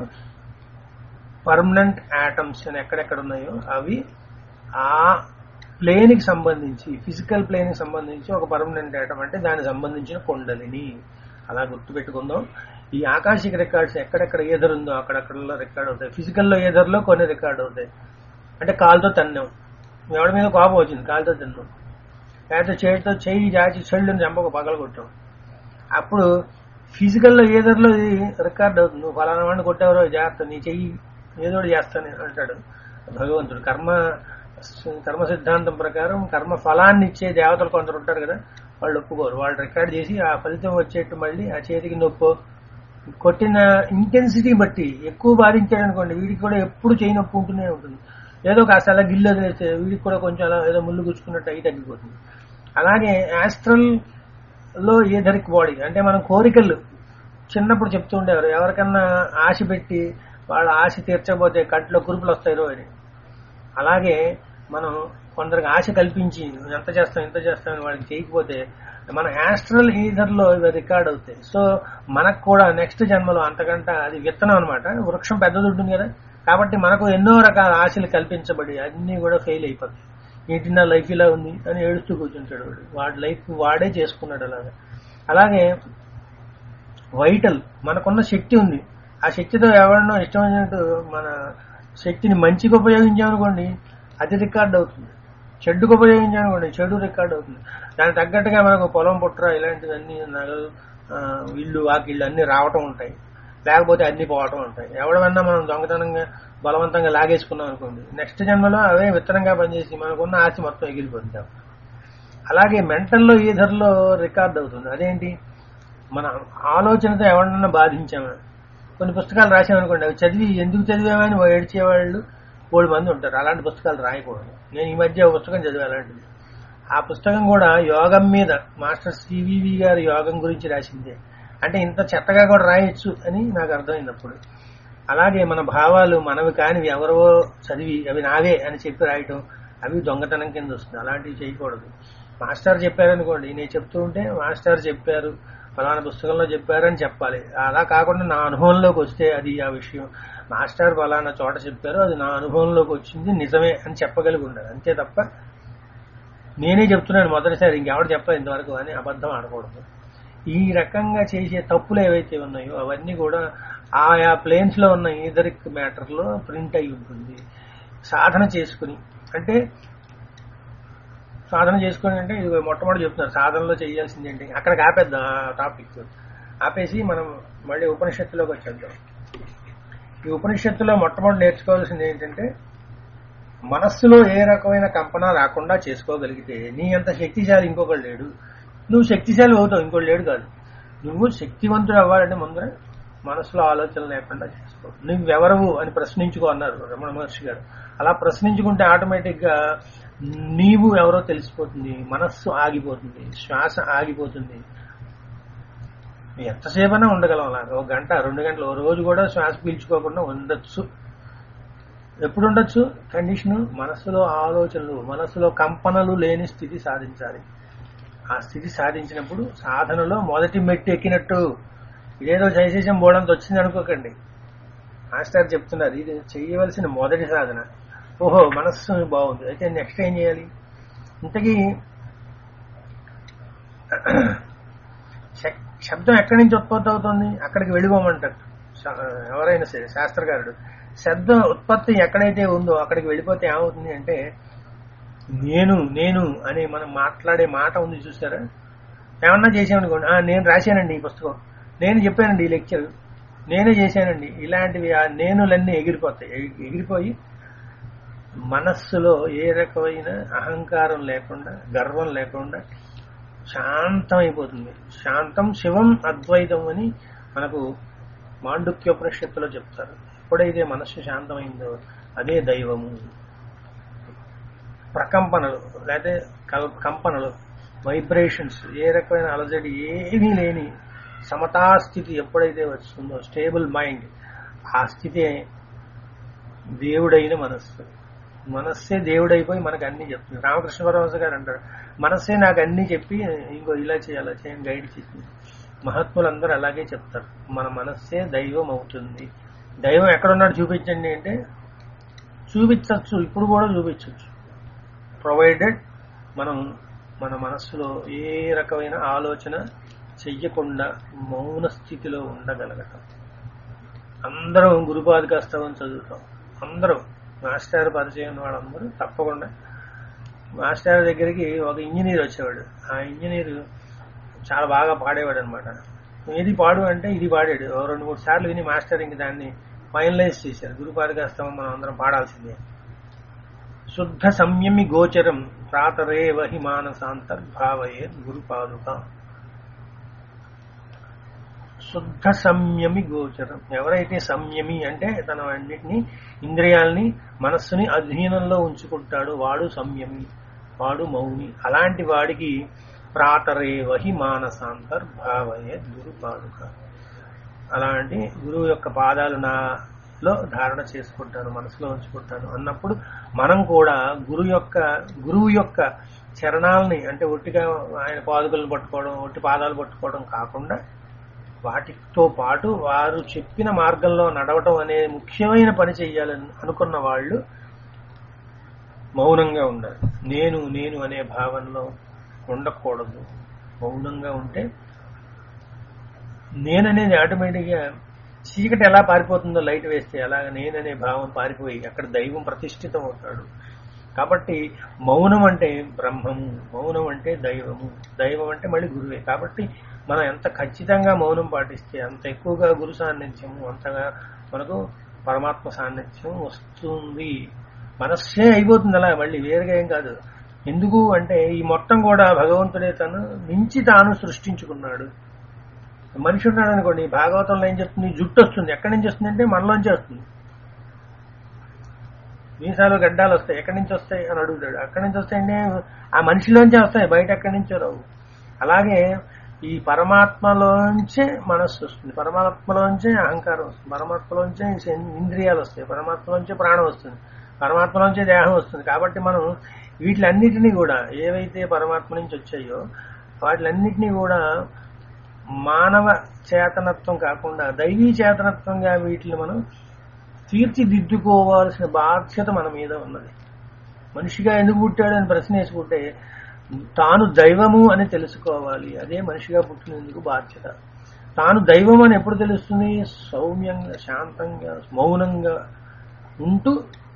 పర్మనెంట్ యాటమ్స్ అని ఎక్కడెక్కడ ఉన్నాయో అవి ఆ ప్లేన్ కి సంబంధించి ఫిజికల్ ప్లేన్ కి సంబంధించి ఒక పర్మనెంట్ యాటమ్ అంటే దానికి సంబంధించిన కొండలిని అలా గుర్తుపెట్టుకుందాం ఈ ఆకాశిక రికార్డ్స్ ఎక్కడెక్కడ ఏదర్ ఉందో అక్కడక్కడ రికార్డ్ అవుతాయి ఫిజికల్ లో ఏదర్లో కొన్ని రికార్డ్ అవుతాయి అంటే కాలుతో తన్నాం ఎవడి మీద కోపం వచ్చింది కాలుతో తిన్నాం లేకపోతే చేతితో చెయ్యి జాచి చెల్లుని చంపక పగల కొట్టాం అప్పుడు ఫిజికల్ లో ఏదర్లో ఇది రికార్డ్ అవుతుంది నువ్వు ఫలానా వాడిని కొట్టేవరో జాగ్రత్త నీ చెయ్యి ఏదో ఒకటి చేస్తాను అంటాడు భగవంతుడు కర్మ కర్మ సిద్ధాంతం ప్రకారం కర్మ ఫలాన్ని ఇచ్చే దేవతలు కొందరు ఉంటారు కదా వాళ్ళు ఒప్పుకోరు వాళ్ళు రికార్డ్ చేసి ఆ ఫలితం వచ్చేట్టు మళ్ళీ ఆ చేతికి నొప్పో కొట్టిన ఇంటెన్సిటీ బట్టి ఎక్కువ బాధించాడు అనుకోండి వీడికి కూడా ఎప్పుడు చేయి నొప్పి ఉంటూనే ఉంటుంది ఏదో కాస్త అలా గిల్లు వదిలేస్తే వీడికి కూడా కొంచెం అలా ఏదో ముళ్ళు గుచ్చుకున్నట్టు అయి తగ్గిపోతుంది అలాగే యాస్ట్రల్ లో ఏదరిక్ బాడీ అంటే మనం కోరికలు చిన్నప్పుడు చెప్తూ ఉండేవారు ఎవరికన్నా ఆశ పెట్టి వాళ్ళ ఆశ తీర్చకపోతే కంట్లో కురుపులు వస్తాయి రో అని అలాగే మనం కొందరికి ఆశ కల్పించి "నువ్వు ఎంత చేస్తావు ఎంత చేస్తావు అని వాళ్ళకి చేయకపోతే మన యాస్ట్రల్ ఈథర్ లో ఇవి రికార్డ్ అవుతాయి సో మనకు కూడా నెక్స్ట్ జన్మలో అంతకంటే అది విత్తనం అనమాట వృక్షం పెద్దది ఉంటుంది కదా కాబట్టి మనకు ఎన్నో రకాల ఆశలు కల్పించబడి అన్ని కూడా ఫెయిల్ అయిపోతాయి ఏంటి నా లైఫ్ ఇలా ఉంది అని ఏడుస్తూ కూర్చుంటాడు వాడు వాడి లైఫ్ వాడే చేసుకున్నాడు అలాగా అలాగే వైటల్ మనకున్న శక్తి ఉంది ఆ శక్తితో ఎవరినో ఇష్టమైనట్టు మన శక్తిని మంచిగా ఉపయోగించామనుకోండి అది రికార్డ్ అవుతుంది చెడుకు ఉపయోగించామనుకోండి చెడు రికార్డ్ అవుతుంది దానికి తగ్గట్టుగా మనకు పొలం పుట్ర ఇలాంటివన్నీ నగలు ఆ, ఇల్లు వాకిళ్ళు అన్ని రావటం ఉంటాయి లేకపోతే అన్ని పోవటం ఉంటాయి ఎవడమన్నా మనం దొంగతనంగా బలవంతంగా లాగేసుకున్నాం అనుకోండి నెక్స్ట్ జన్మలో అవే విత్తనంగా పనిచేసి మనకున్న ఆస్తి మొత్తం ఎగిరిపోతాం అలాగే మెంటల్లో ఈధర్లో రికార్డ్ అవుతుంది అదేంటి మన ఆలోచనతో ఎవరినన్నా బాధించామా కొన్ని పుస్తకాలు రాసామనుకోండి అవి చదివి ఎందుకు చదివామని ఏడ్చేవాళ్ళు మూడు మంది ఉంటారు అలాంటి పుస్తకాలు రాయకూడదు నేను ఈ మధ్య ఒక పుస్తకం చదివా అలాంటిది ఆ పుస్తకం కూడా యోగం మీద మాస్టర్ సివివి గారి యోగం గురించి రాసిందే అంటే ఇంత చెత్తగా కూడా రాయొచ్చు అని నాకు అర్థమైంది అప్పుడు అలాగే మన భావాలు మనవి కానివి ఎవరో చదివి అవి నావే అని చెప్పి రాయటం అవి దొంగతనం కింద వస్తుంది అలాంటివి చేయకూడదు మాస్టర్ చెప్పారనుకోండి నేను చెప్తూ ఉంటే మాస్టర్ చెప్పారు ఫలానా పుస్తకంలో చెప్పారని చెప్పాలి అలా కాకుండా నా అనుభవంలోకి వస్తే అది ఆ విషయం మాస్టర్ ఫలానా చోట చెప్పారు అది నా అనుభవంలోకి వచ్చింది నిజమే అని చెప్పగలిగి ఉండాలి అంతే తప్ప నేనే చెప్తున్నాను మొదటిసారి ఇంకెవరు చెప్పలేదు ఇంతవరకు అని అబద్ధం ఆడకూడదు ఈ రకంగా చేసే తప్పులు ఏవైతే ఉన్నాయో అవన్నీ కూడా ఆయా ప్లేన్స్ లో ఉన్న ఈదరిక్ మ్యాటర్ లో ప్రింట్ అయి ఉంటుంది సాధన చేసుకుని అంటే సాధన చేసుకుని అంటే ఇది మొట్టమొదటి చెప్తున్నారు సాధనలో చేయాల్సింది ఏంటి అక్కడికి ఆపేద్దాం ఆ టాపిక్ ఆపేసి మనం మళ్ళీ ఉపనిషత్తులోకి వచ్చేద్దాం ఈ ఉపనిషత్తులో మొట్టమొదటి నేర్చుకోవాల్సింది ఏంటంటే మనస్సులో ఏ రకమైన కంపన రాకుండా చేసుకోగలిగితే నీ అంత శక్తిశాలి ఇంకొకడు లేడు నువ్వు శక్తిశాలి అవుతావు ఇంకోటి లేడు కాదు నువ్వు శక్తివంతుడు అవ్వాలంటే ముందర మనసులో ఆలోచన లేకుండా చేసుకో నువ్వెవరవు అని ప్రశ్నించుకో అన్నారు రమణ మహర్షి గారు అలా ప్రశ్నించుకుంటే ఆటోమేటిక్ గా నీవు ఎవరో తెలిసిపోతుంది మనస్సు ఆగిపోతుంది శ్వాస ఆగిపోతుంది ఎంతసేపైనా ఉండగలం అలా ఒక గంట రెండు గంటలు ఓ రోజు కూడా శ్వాస పీల్చుకోకుండా ఉండొచ్చు ఎప్పుడు ఉండొచ్చు కండిషన్ మనస్సులో ఆలోచనలు మనస్సులో కంపనలు లేని స్థితి సాధించాలి ఆ స్థితి సాధించినప్పుడు సాధనలో మొదటి మెట్టు ఎక్కినట్టు ఇదేదో జయశేషం బోడంత వచ్చింది అనుకోకండి మాస్టర్ చెప్తున్నారు ఇది చేయవలసిన మొదటి సాధన ఓహో మనస్సు బాగుంది అయితే నెక్స్ట్ ఏం చేయాలి ఇంతకీ శక్- శబ్దం ఎక్కడి నుంచి ఉత్పత్తి అవుతుంది అక్కడికి వెళ్ళిపోమంటారు శా- ఎవరైనా సరే శాస్త్రకారుడు శబ్దం ఉత్పత్తి ఎక్కడైతే ఉందో అక్కడికి వెళ్ళిపోతే ఏమవుతుంది అంటే నేను నేను అని మనం మాట్లాడే మాట ఉంది చూసారా ఏమన్నా చేసామనుకోండి "ఆ, నేను రాశానండి ఈ పుస్తకం నేను చెప్పానండి ఈ లెక్చర్ నేనే చేశానండి ఇలాంటివి ఆ నేనులన్నీ ఎగిరిపోతాయి ఎగి- ఎగిరిపోయి మనస్సులో ఏ రకమైన అహంకారం లేకుండా గర్వం లేకుండా శాంతం అయిపోతుంది శాంతం శివం అద్వైతం అని మనకు మాండుక్యోపనిషత్తులో చెప్తారు ఎప్పుడైతే మనస్సు శాంతమైందో అదే దైవము ప్రకంపనలు లేదా కల్- కంపనలు వైబ్రేషన్స్ ఏ రకమైన అలజడి ఏమీ లేని సమతాస్థితి ఎప్పుడైతే వస్తుందో స్టేబుల్ మైండ్ ఆ స్థితి దేవుడైన మనస్సు మనస్సే దేవుడైపోయి మనకు అన్ని చెప్తుంది రామకృష్ణ పరమహంస గారు అంటారు మనస్సే నాకు అన్ని చెప్పి ఇంకో ఇలా చేయాలి అలా చేయని గైడ్ చేసింది మహాత్ములందరూ అలాగే చెప్తారు మన మనస్సే దైవం అవుతుంది దైవం ఎక్కడున్నాడు చూపించండి అంటే చూపించవచ్చు ఇప్పుడు కూడా చూపించవచ్చు ప్రొవైడెడ్ మనం మన మనస్సులో ఏ రకమైన ఆలోచన చెయ్యకుండా మౌన స్థితిలో ఉండగలగటం అందరం గురుపాదికాస్తవం చదువుతాం అందరం మాస్టర్ పరిచయం ఉన్న వాళ్ళందరూ తప్పకుండా మాస్టర్ దగ్గరికి ఒక ఇంజనీర్ వచ్చేవాడు ఆ ఇంజనీర్ చాలా బాగా పాడేవాడు అనమాట ఏది పాడు అంటే ఇది పాడాడు ఓ రెండు మూడు సార్లు విని మాస్టర్ ఇంక దాన్ని ఫైనలైజ్ చేశారు గురుపాదికాస్తవం మనం అందరం పాడాల్సిందే శుద్ధ సంయమి గోచరం ప్రాతరేవ హి మానసాంతర్భావయే గురుపాదుక శుద్ధ సంయమి గోచరం ఎవరైతే సంయమి అంటే తన అన్నిటినీ ఇంద్రియాల్ని మనస్సుని అధీనంలో ఉంచుకుంటాడో వాడు సంయమి వాడు మౌని అలాంటి వాడికి ప్రాతరేవహి మానసాంతర్భావయే గురుపాదుక అలాంటి గురువు యొక్క పాదాలు నాలో ధారణ చేసుకుంటాను మనసులో ఉంచుకుంటాను అన్నప్పుడు మనం కూడా గురు యొక్క గురువు యొక్క చరణాలని అంటే ఒట్టిగా ఆయన పాదుకలను పట్టుకోవడం ఒట్టి పాదాలు పట్టుకోవడం కాకుండా వాటితో పాటు వారు చెప్పిన మార్గంలో నడవటం అనే ముఖ్యమైన పని చెయ్యాలని అనుకున్న వాళ్ళు మౌనంగా ఉండాలి నేను నేను అనే భావనలో ఉండకూడదు మౌనంగా ఉంటే నేననేది ఆటోమేటిక్గా చీకటి ఎలా పారిపోతుందో లైట్ వేస్తే అలాగ నేననే భావం పారిపోయి అక్కడ దైవం ప్రతిష్ఠితం అవుతాడు కాబట్టి మౌనం అంటే బ్రహ్మము మౌనం అంటే దైవము దైవం అంటే మళ్ళీ గురువే కాబట్టి మనం ఎంత ఖచ్చితంగా మౌనం పాటిస్తే అంత ఎక్కువగా గురు సాన్నిధ్యము అంతగా మనకు పరమాత్మ సాన్నిధ్యం వస్తుంది మనస్సే అయిపోతుంది అలా మళ్ళీ వేరుగా ఏం కాదు ఎందుకు అంటే ఈ మొత్తం కూడా భగవంతుడే తను మించి తాను సృష్టించుకున్నాడు మనిషి ఉన్నాడు అనుకోండి భాగవతంలో ఏం చెప్తుంది జుట్టు వస్తుంది ఎక్కడి నుంచి వస్తుంది అంటే మనలోంచి వస్తుంది మీసాలు గడ్డాలు వస్తాయి ఎక్కడి నుంచి వస్తాయి అని అడుగుతాడు అక్కడి నుంచి వస్తాయంటే ఆ మనిషిలోంచే వస్తాయి బయట ఎక్కడి నుంచో రావు అలాగే ఈ పరమాత్మలోంచే మనస్సు వస్తుంది పరమాత్మలోంచే అహంకారం వస్తుంది పరమాత్మలోంచే ఇంద్రియాలు వస్తాయి పరమాత్మలోంచే ప్రాణం వస్తుంది పరమాత్మలోంచే దేహం వస్తుంది కాబట్టి మనం వీటిలన్నిటినీ కూడా ఏవైతే పరమాత్మ నుంచి వచ్చాయో వాటిలన్నిటినీ కూడా మానవ చేతనత్వం కాకుండా దైవీ చేతనత్వంగా వీటిని మనం తీర్చిదిద్దుకోవాల్సిన బాధ్యత మన మీద ఉన్నది మనిషిగా ఎందుకు పుట్టాడు అని ప్రశ్న వేసుకుంటే తాను దైవము అని తెలుసుకోవాలి అదే మనిషిగా పుట్టినందుకు బాధ్యత తాను దైవం అని ఎప్పుడు తెలుస్తుంది సౌమ్యంగా శాంతంగా మౌనంగా ఉంటూ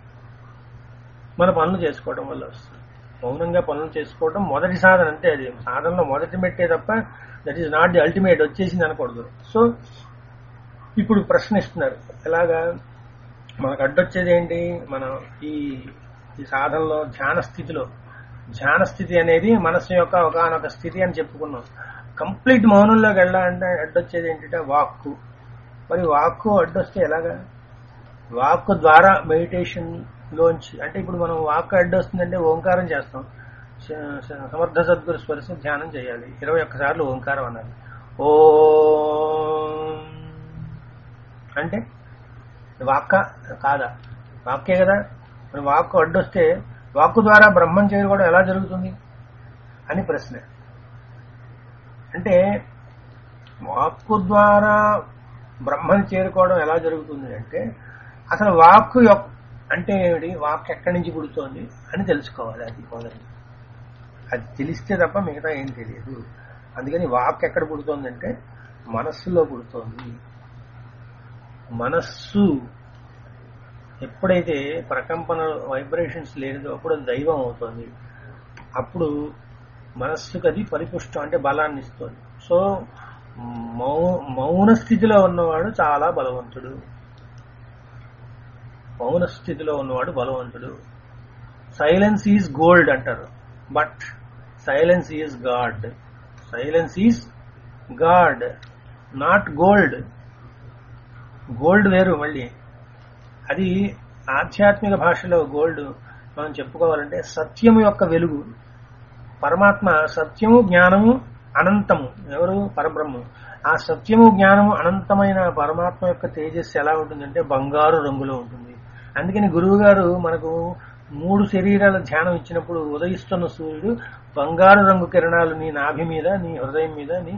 మన పనులు చేసుకోవడం వల్ల వస్తుంది మౌనంగా పనులు చేసుకోవడం మొదటి సాధన అంతే అది సాధనలో మొదటి మెట్టే తప్ప that is not the ultimate వచ్చేసింది అనకూడదు సో ఇప్పుడు ప్రశ్న ఇస్తున్నారు ఎలాగా మనకు అడ్డొచ్చేది ఏంటి మనం ఈ ఈ సాధనలో ధ్యాన స్థితిలో ధ్యాన స్థితి అనేది మనస్సు యొక్క ఒకనొక స్థితి అని చెప్పుకున్నాం కంప్లీట్ మౌనంలోకి వెళ్ళాలంటే అడ్డొచ్చేది ఏంటంటే వాక్కు మరి వాక్కు అడ్డొస్తే ఎలాగా వాక్కు ద్వారా మెడిటేషన్ లోంచి అంటే ఇప్పుడు మనం వాక్కు అడ్డొస్తుందంటే ఓంకారం చేస్తాం స- స- సమర్థ సద్గురు స్పర్శ ధ్యానం చేయాలి ఇరవై ఒక్కసార్లు ఓంకారం అనాలి ఓ అంటే వాక్క కాదా వాక్కే కదా మరి వాక్కు అడ్డొస్తే వాక్కు ద్వారా బ్రహ్మం చేరుకోవడం ఎలా జరుగుతుంది అని ప్రశ్న అంటే వాక్కు ద్వారా బ్రహ్మని చేరుకోవడం ఎలా జరుగుతుంది అంటే అసలు వాక్కు యొక్క అంటే ఏమిటి వాక్ ఎక్కడి నుంచి పుడుతోంది అని తెలుసుకోవాలి అది మొదటి అది తెలిస్తే తప్ప మిగతా ఏం తెలియదు అందుకని వాక్ ఎక్కడ పుడుతోందంటే మనస్సులో పుడుతోంది మనస్సు ఎప్పుడైతే ప్రకంపన వైబ్రేషన్స్ లేనిదో అప్పుడు అది దైవం అవుతుంది అప్పుడు మనస్సుకు అది పరిపుష్టం అంటే బలాన్ని ఇస్తుంది సో మౌ మౌన స్థితిలో ఉన్నవాడు చాలా బలవంతుడు మౌన స్థితిలో ఉన్నవాడు బలవంతుడు సైలెన్స్ ఈజ్ గోల్డ్ అంటారు but silence is God silence is God not gold gold వేరు మళ్ళీ అది ఆధ్యాత్మిక భాషలో గోల్డ్ మనం చెప్పుకోవాలంటే సత్యము యొక్క వెలుగు పరమాత్మ సత్యము జ్ఞానము అనంతము ఎవరు పరబ్రహ్మం ఆ సత్యము జ్ఞానము అనంతమైన పరమాత్మ యొక్క తేజస్సు ఎలా ఉంటుందంటే బంగారు రంగులో ఉంటుంది అందుకని గురువు గారు మనకు మూడు శరీరాల ధ్యానం ఇచ్చినప్పుడు ఉదయిస్తున్న సూర్యుడు బంగారు రంగు కిరణాలు నీ నాభి మీద నీ హృదయం మీద నీ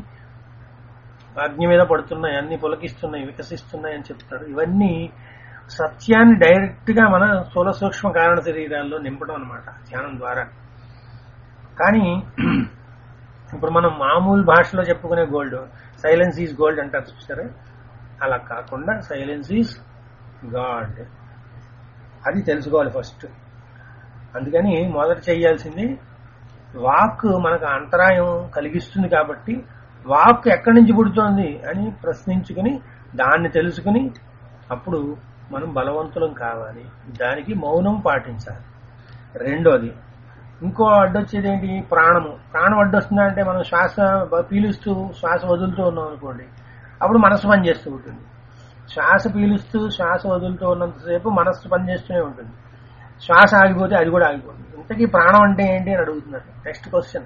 అగ్ని మీద పడుతున్నాయి అన్ని పులకిస్తున్నాయి వికసిస్తున్నాయి అని చెప్తారు ఇవన్నీ సత్యాన్ని డైరెక్ట్ గా మన స్థూల సూక్ష్మ కారణ శరీరాల్లో నింపడం అనమాట ధ్యానం ద్వారా కానీ ఇప్పుడు మనం మామూలు భాషలో చెప్పుకునే గోల్డ్ సైలెన్స్ ఈజ్ గోల్డ్ అంటారు చూసారా అలా కాకుండా సైలెన్స్ ఈజ్ గాడ్ అది తెలుసుకోవాలి ఫస్ట్ అందుకని మొదట చేయాల్సింది వాక్ మనకు అంతరాయం కలిగిస్తుంది కాబట్టి వాక్ ఎక్కడి నుంచి పుడుతోంది అని ప్రశ్నించుకుని దాన్ని తెలుసుకుని అప్పుడు మనం బలవంతులం కావాలి దానికి మౌనం పాటించాలి రెండోది ఇంకో అడ్డొచ్చేది ఏంటి ప్రాణము ప్రాణం అడ్డొస్తుందా అంటే మనం శ్వాస బ- పీలుస్తూ శ్వాస వదులుతూ ఉన్నాం అనుకోండి అప్పుడు మనసు పనిచేస్తూ ఉంటుంది శ్వాస పీలుస్తూ శ్వాస వదులుతూ ఉన్నంతసేపు మనస్సు పనిచేస్తూనే ఉంటుంది శ్వాస ఆగిపోతే అది కూడా ఆగిపోతుంది ఇంతకీ ప్రాణం అంటే ఏంటి అని అడుగుతున్నారు నెక్స్ట్ క్వశ్చన్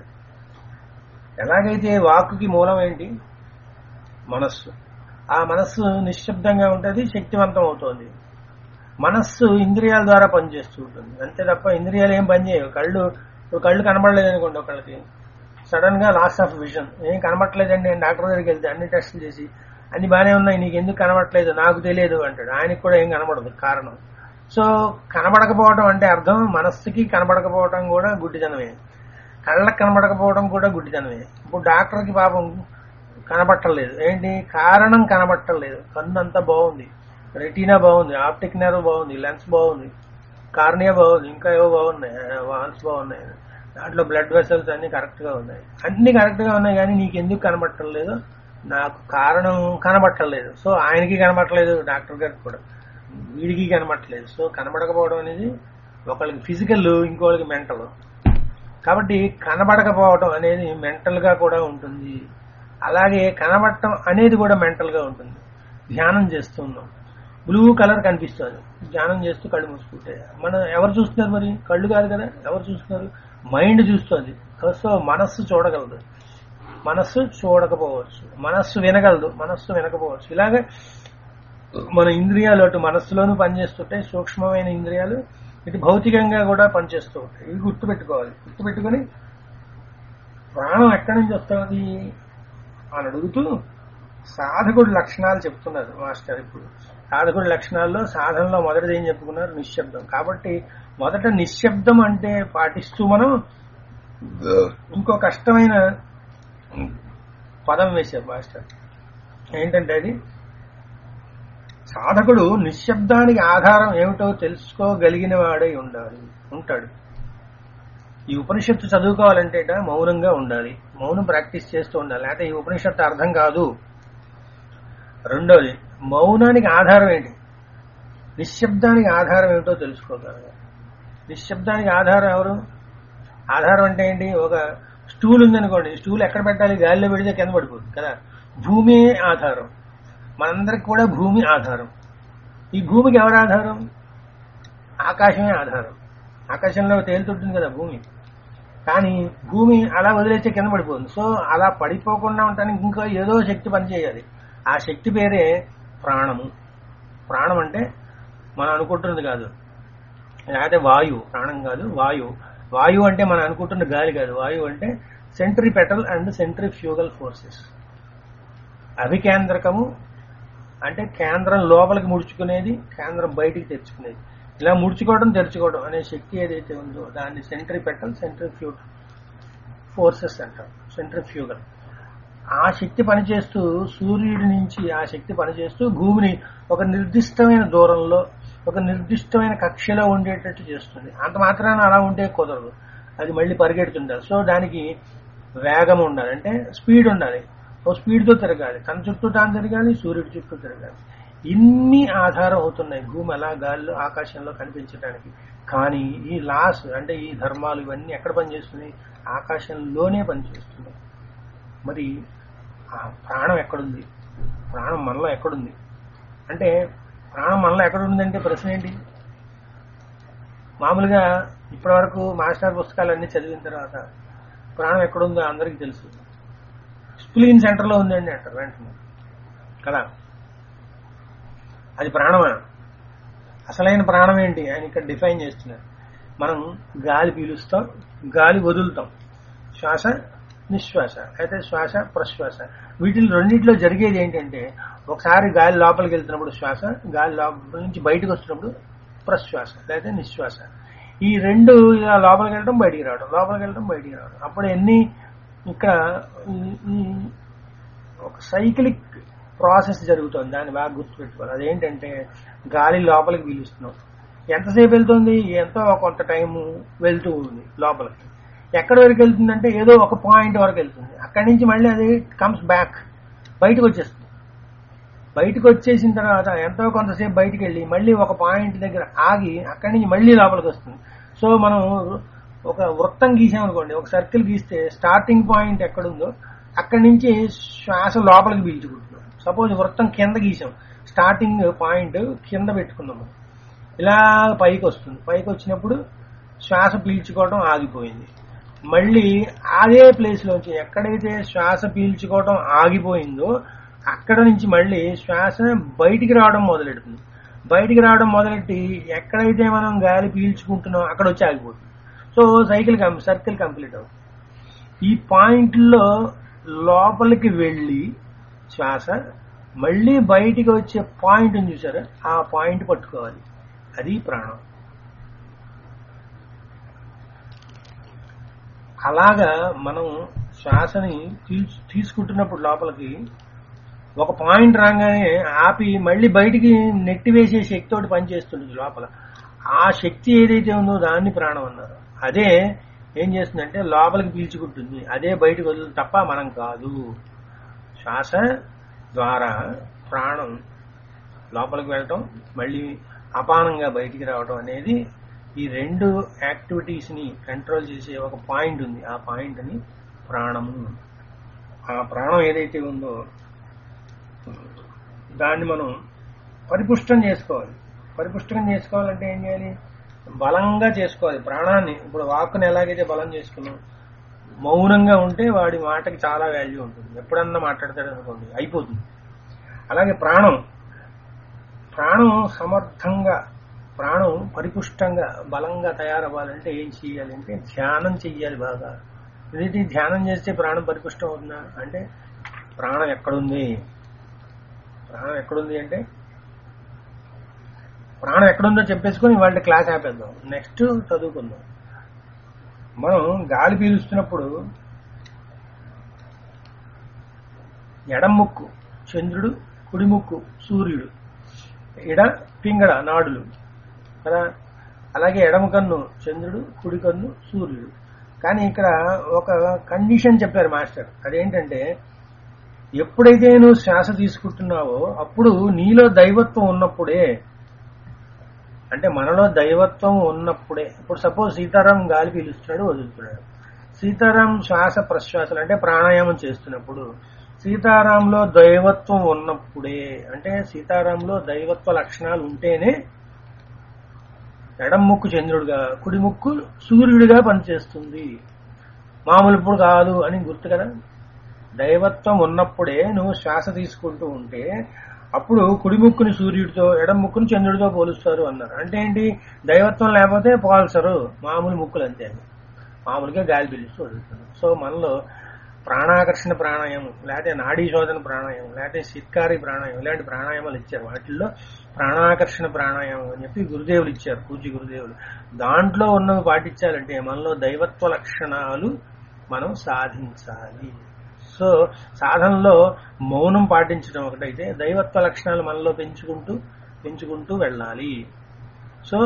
ఎలాగైతే వాక్కుకి మూలం ఏంటి మనస్సు ఆ మనస్సు నిశ్శబ్దంగా ఉంటుంది శక్తివంతం అవుతోంది మనస్సు ఇంద్రియాల ద్వారా పనిచేస్తూ ఉంటుంది అంతే తప్ప ఇంద్రియాలు ఏం పనిచేయవు కళ్ళు ఇప్పుడు కళ్ళు కనబడలేదు అనుకోండి ఒకళ్ళకి సడన్ గా లాస్ ఆఫ్ విజన్ ఏం కనబడలేదండి నేను డాక్టర్ దగ్గరికి వెళ్తే అన్ని టెస్టులు చేసి అన్ని బాగానే ఉన్నాయి నీకు ఎందుకు కనబడట్లేదు నాకు తెలియదు అంటాడు ఆయనకి కూడా ఏం కనబడదు కారణం సో కనబడకపోవడం అంటే అర్థం మనస్సుకి కనబడకపోవడం కూడా గుడ్డితనమే కళ్ళకి కనబడకపోవడం కూడా గుడ్డితనమే ఇప్పుడు డాక్టర్కి పాపం కనబట్టలేదు ఏంటి కారణం కనబట్టలేదు కన్ను అంతా బాగుంది రెటీనా బాగుంది ఆప్టిక్ నెర్వ్ బాగుంది లెన్స్ బాగుంది కార్నియా బాగుంది ఇంకా ఏవో బాగున్నాయి వాల్స్ బాగున్నాయి దాంట్లో బ్లడ్ వెసల్స్ అన్ని కరెక్ట్ గా ఉన్నాయి అన్ని కరెక్ట్ గా ఉన్నాయి కానీ నీకు ఎందుకు కనబట్టలేదు నాకు కారణం కనబట్టలేదు సో ఆయనకి కనబట్టలేదు డాక్టర్ గారికి కూడా వీడికి కనబట్టలేదు సో కనబడకపోవడం అనేది ఒకళ్ళకి ఫిజికల్ ఇంకోళ్ళకి మెంటల్ కాబట్టి కనబడకపోవడం అనేది మెంటల్ గా కూడా ఉంటుంది అలాగే కనబడటం అనేది కూడా మెంటల్ గా ఉంటుంది ధ్యానం చేస్తున్నాం బ్లూ కలర్ కనిపిస్తుంది ధ్యానం చేస్తూ కళ్ళు మూసుకుంటే మనం ఎవరు చూస్తున్నారు మరి కళ్ళు కాదు కదా ఎవరు చూస్తున్నారు మైండ్ చూస్తుంది సో మనస్సు చూడగలదు మనస్సు చూడకపోవచ్చు మనస్సు వినగలదు మనస్సు వినకపోవచ్చు ఇలాగే మన ఇంద్రియాలు అటు మనస్సులోనూ పనిచేస్తుంటాయి సూక్ష్మమైన ఇంద్రియాలు ఇటు భౌతికంగా కూడా పనిచేస్తూ ఉంటాయి ఇవి గుర్తుపెట్టుకోవాలి గుర్తుపెట్టుకుని ప్రాణం ఎక్కడి నుంచి వస్తుంది అని అడుగుతూ సాధకుడి లక్షణాలు చెప్తున్నారు మాస్టర్ ఇప్పుడు సాధకుడి లక్షణాల్లో సాధనలో మొదటిది ఏం చెప్పుకున్నారు నిశ్శబ్దం కాబట్టి మొదట నిశ్శబ్దం అంటే పాటిస్తూ మనం ఇంకో కష్టమైన పదం వేశారు మాస్టర్ ఏంటంటే అది సాధకుడు నిశ్శబ్దానికి ఆధారం ఏమిటో తెలుసుకోగలిగిన వాడై ఉండాలి ఉంటాడు ఈ ఉపనిషత్తు చదువుకోవాలంటే ఇట మౌనంగా ఉండాలి మౌనం ప్రాక్టీస్ చేస్తూ ఉండాలి లేకపోతే ఈ ఉపనిషత్తు అర్థం కాదు రెండోది మౌనానికి ఆధారం ఏంటి నిశ్శబ్దానికి ఆధారం ఏమిటో తెలుసుకోగలగాలి నిశ్శబ్దానికి ఆధారం ఎవరు ఆధారం అంటే ఏంటి ఒక స్టూల్ ఉందనుకోండి స్టూల్ ఎక్కడ పెట్టాలి గాలిలో పెడితే కింద పడిపోతుంది కదా భూమి ఆధారం మనందరికి కూడా భూమి ఆధారం ఈ భూమికి ఎవరు ఆధారం ఆకాశమే ఆధారం ఆకాశంలో తేలుతుంటుంది కదా భూమి కానీ భూమి అలా వదిలేస్తే కింద పడిపోతుంది సో అలా పడిపోకుండా ఉండడానికి ఇంకో ఏదో శక్తి పనిచేయాలి ఆ శక్తి పేరే ప్రాణము ప్రాణం అంటే మనం అనుకుంటున్నది కాదు లేకపోతే వాయువు ప్రాణం కాదు వాయువు వాయువు అంటే మనం అనుకుంటున్న గాలి కాదు వాయువు అంటే సెంట్రిపెటల్ అండ్ సెంట్రిఫ్యూగల్ ఫోర్సెస్ అభికేంద్రకము అంటే కేంద్రం లోపలికి ముడుచుకునేది కేంద్రం బయటికి తెచ్చుకునేది ఇలా ముడుచుకోవడం తెరుచుకోవడం అనే శక్తి ఏదైతే ఉందో దాన్ని సెంట్రిపెటల్ సెంట్రిఫ్యూగల్ ఫోర్సెస్ అంటారు సెంట్రిఫ్యూగల్ ఆ శక్తి పనిచేస్తూ సూర్యుడి నుంచి ఆ శక్తి పనిచేస్తూ భూమిని ఒక నిర్దిష్టమైన దూరంలో ఒక నిర్దిష్టమైన కక్షలో ఉండేటట్టు చేస్తుంది అంత మాత్రాన అలా ఉంటే కుదరదు అది మళ్ళీ పరిగెడుతుండాలి సో దానికి వేగం ఉండాలి అంటే స్పీడ్ ఉండాలి ఓ స్పీడ్తో తిరగాలి తన చుట్టూ తాను తిరగాలి సూర్యుడి చుట్టూ తిరగాలి ఇన్ని ఆధారం అవుతున్నాయి భూమి అలా గాలిలో ఆకాశంలో కనిపించడానికి కానీ ఈ లాస్ అంటే ఈ ధర్మాలు ఇవన్నీ ఎక్కడ పనిచేస్తున్నాయి ఆకాశంలోనే పనిచేస్తున్నాయి మరి ఆ ప్రాణం ఎక్కడుంది ప్రాణం మనలో ఎక్కడుంది అంటే ప్రాణం మనలో ఎక్కడుందంటే ప్రశ్న ఏంటి మామూలుగా ఇప్పటివరకు మాస్టర్ పుస్తకాలన్నీ చదివిన తర్వాత ప్రాణం ఎక్కడుందో అందరికీ తెలుసు స్ప్లీన్ సెంటర్లో ఉందండి అంటారు వెంటనే కదా అది ప్రాణమా అసలైన ప్రాణం ఏంటి ఆయన ఇక్కడ డిఫైన్ చేస్తున్నారు మనం గాలి పీలుస్తాం గాలి వదులుతాం శ్వాస నిశ్వాస అయితే శ్వాస ప్రశ్వాస వీటిలో రెండింటిలో జరిగేది ఏంటంటే ఒకసారి గాలి లోపలికి వెళ్తున్నప్పుడు శ్వాస గాలి లోపల నుంచి బయటకు వస్తున్నప్పుడు ప్రశ్వాస లేదా నిశ్వాస ఈ రెండు ఇలా లోపలికి వెళ్ళడం బయటికి రావడం లోపలికి వెళ్ళడం బయటికి రావడం అప్పుడు ఎన్ని ఇక్కడ ఈ- ఈ ఒక సైక్లిక్ ప్రాసెస్ జరుగుతుంది దాన్ని బాగా గుర్తుపెట్టుకోవాలి అదేంటంటే గాలి లోపలికి పీలుస్తున్నాం ఎంతసేపు వెళ్తుంది ఎంతో కొంత టైము వెళ్తూ ఉంది లోపలికి ఎక్కడి వరకు వెళ్తుందంటే ఏదో ఒక పాయింట్ వరకు వెళ్తుంది అక్కడి నుంచి మళ్ళీ అది కమ్స్ బ్యాక్ బయటకు వచ్చేస్తుంది బయటకు వచ్చేసిన తర్వాత ఎంతో కొంతసేపు బయటికి వెళ్ళి మళ్ళీ ఒక పాయింట్ దగ్గర ఆగి అక్కడి నుంచి మళ్ళీ లోపలికి వస్తుంది సో మనం ఒక వృత్తం గీసామనుకోండి ఒక సర్కిల్ గీస్తే స్టార్టింగ్ పాయింట్ ఎక్కడుందో అక్కడి నుంచి శ్వాస లోపలికి పీల్చుకుంటున్నాం సపోజ్ వృత్తం కింద గీసాం స్టార్టింగ్ పాయింట్ కింద పెట్టుకున్నాము ఇలా పైకి వస్తుంది పైకి వచ్చినప్పుడు శ్వాస పీల్చుకోవడం ఆగిపోయింది మళ్ళీ అదే ప్లేస్ లోంచి ఎక్కడైతే శ్వాస పీల్చుకోవడం ఆగిపోయిందో అక్కడ నుంచి మళ్ళీ శ్వాస బయటికి రావడం మొదలెడుతుంది బయటికి రావడం మొదలెట్టి ఎక్కడైతే మనం గాలి పీల్చుకుంటున్నాం అక్కడ వచ్చి ఆగిపోతుంది so cycle come circle complete అవుతుంది ఈ పాయింట్లో లోపలికి వెళ్ళి శ్వాస మళ్ళీ బయటికి వచ్చే పాయింట్ ఉంది చూసారా ఆ పాయింట్ పట్టుకోవాలి అది ప్రాణం అలాగా మనం శ్వాసని తీసు- తీసుకుంటున్నప్పుడు లోపలికి ఒక పాయింట్ రాగానే ఆపి మళ్ళీ బయటికి నెట్టివేసే శక్తితోటి పనిచేస్తుంది లోపల ఆ శక్తి ఏదైతే ఉందో దాన్ని ప్రాణం అన్నారు అదే ఏం చేస్తుందంటే లోపలికి పీల్చుకుంటుంది అదే బయటకు వదులు తప్ప మనం కాదు శ్వాస ద్వారా ప్రాణం లోపలికి వెళ్ళటం మళ్ళీ అపానంగా బయటికి రావడం అనేది ఈ రెండు యాక్టివిటీస్ ని కంట్రోల్ చేసే ఒక పాయింట్ ఉంది ఆ పాయింట్ ని ప్రాణము ఆ ప్రాణం ఏదైతే ఉందో దాన్ని మనం పరిపుష్టం చేసుకోవాలి పరిపుష్టం చేసుకోవాలంటే ఏం చేయాలి బలంగా చేసుకోవాలి ప్రాణాన్ని ఇప్పుడు వాక్కుని ఎలాగైతే బలం చేసుకున్నాం మౌనంగా ఉంటే వాడి మాటకి చాలా వాల్యూ ఉంటుంది ఎప్పుడన్నా మాట్లాడతాడు అనుకోండి అయిపోతుంది అలాగే ప్రాణం ప్రాణం సమర్థంగా ప్రాణం పరిపుష్టంగా బలంగా తయారవ్వాలంటే ఏం చేయాలంటే ధ్యానం చెయ్యాలి బాగా ఇది ధ్యానం చేస్తే ప్రాణం పరిపుష్టం అవుతుందా అంటే ప్రాణం ఎక్కడుంది ప్రాణం ఎక్కడుంది అంటే ప్రాణం ఎక్కడుందో చెప్పేసుకొని వాళ్ళ క్లాస్ ఆపేద్దాం నెక్స్ట్ చదువుకుందాం మనం గాలి పీలుస్తున్నప్పుడు ఎడం ముక్కు చంద్రుడు కుడిముక్కు సూర్యుడు ఇడ పింగళ నాడులు కదా అలాగే ఎడమ కన్ను చంద్రుడు కుడి కన్ను సూర్యుడు కానీ ఇక్కడ ఒక కండిషన్ చెప్పారు మాస్టర్ అదేంటంటే ఎప్పుడైతే నువ్వు శ్వాస తీసుకుంటున్నావో అప్పుడు నీలో దైవత్వం ఉన్నప్పుడే అంటే మనలో దైవత్వం ఉన్నప్పుడే ఇప్పుడు సపోజ్ సీతారాం గాలి పీలుస్తున్నాడు వదులుతున్నాడు సీతారాం శ్వాస ప్రశ్వాసలు అంటే ప్రాణాయామం చేస్తున్నప్పుడు సీతారాంలో దైవత్వం ఉన్నప్పుడే అంటే సీతారాంలో దైవత్వ లక్షణాలు ఉంటేనే ఎడం ముక్కు చంద్రుడిగా కుడి ముక్కు సూర్యుడిగా పనిచేస్తుంది మామూలు ఇప్పుడు కాదు అని గుర్తు కదా దైవత్వం ఉన్నప్పుడే నువ్వు శ్వాస తీసుకుంటూ ఉంటే అప్పుడు కుడి ముక్కుని సూర్యుడితో ఎడం ముక్కుని చంద్రుడితో పోలుస్తారు అన్నారు అంటే ఏంటి దైవత్వం లేకపోతే పోల్చరు మామూలు ముక్కులు అంతే మామూలుగా గాలి పీలుస్తూ వదులుతుంది సో మనలో ప్రాణాకర్షణ ప్రాణాయామం లేకపోతే నాడీ శోధన ప్రాణాయామం లేకపోతే సిత్కారి ప్రాణాయామం ఇలాంటి ప్రాణాయామాలు ఇచ్చారు వాటిల్లో ప్రాణాకర్షణ ప్రాణాయామం అని చెప్పి గురుదేవులు ఇచ్చారు పూజ్య గురుదేవులు దాంట్లో ఉన్నవి పాటించాలంటే మనలో దైవత్వ లక్షణాలు మనం సాధించాలి సో సాధనలో మౌనం పాటించడం ఒకటైతే దైవత్వ లక్షణాలు మనలో పెంచుకుంటూ పెంచుకుంటూ వెళ్ళాలి సో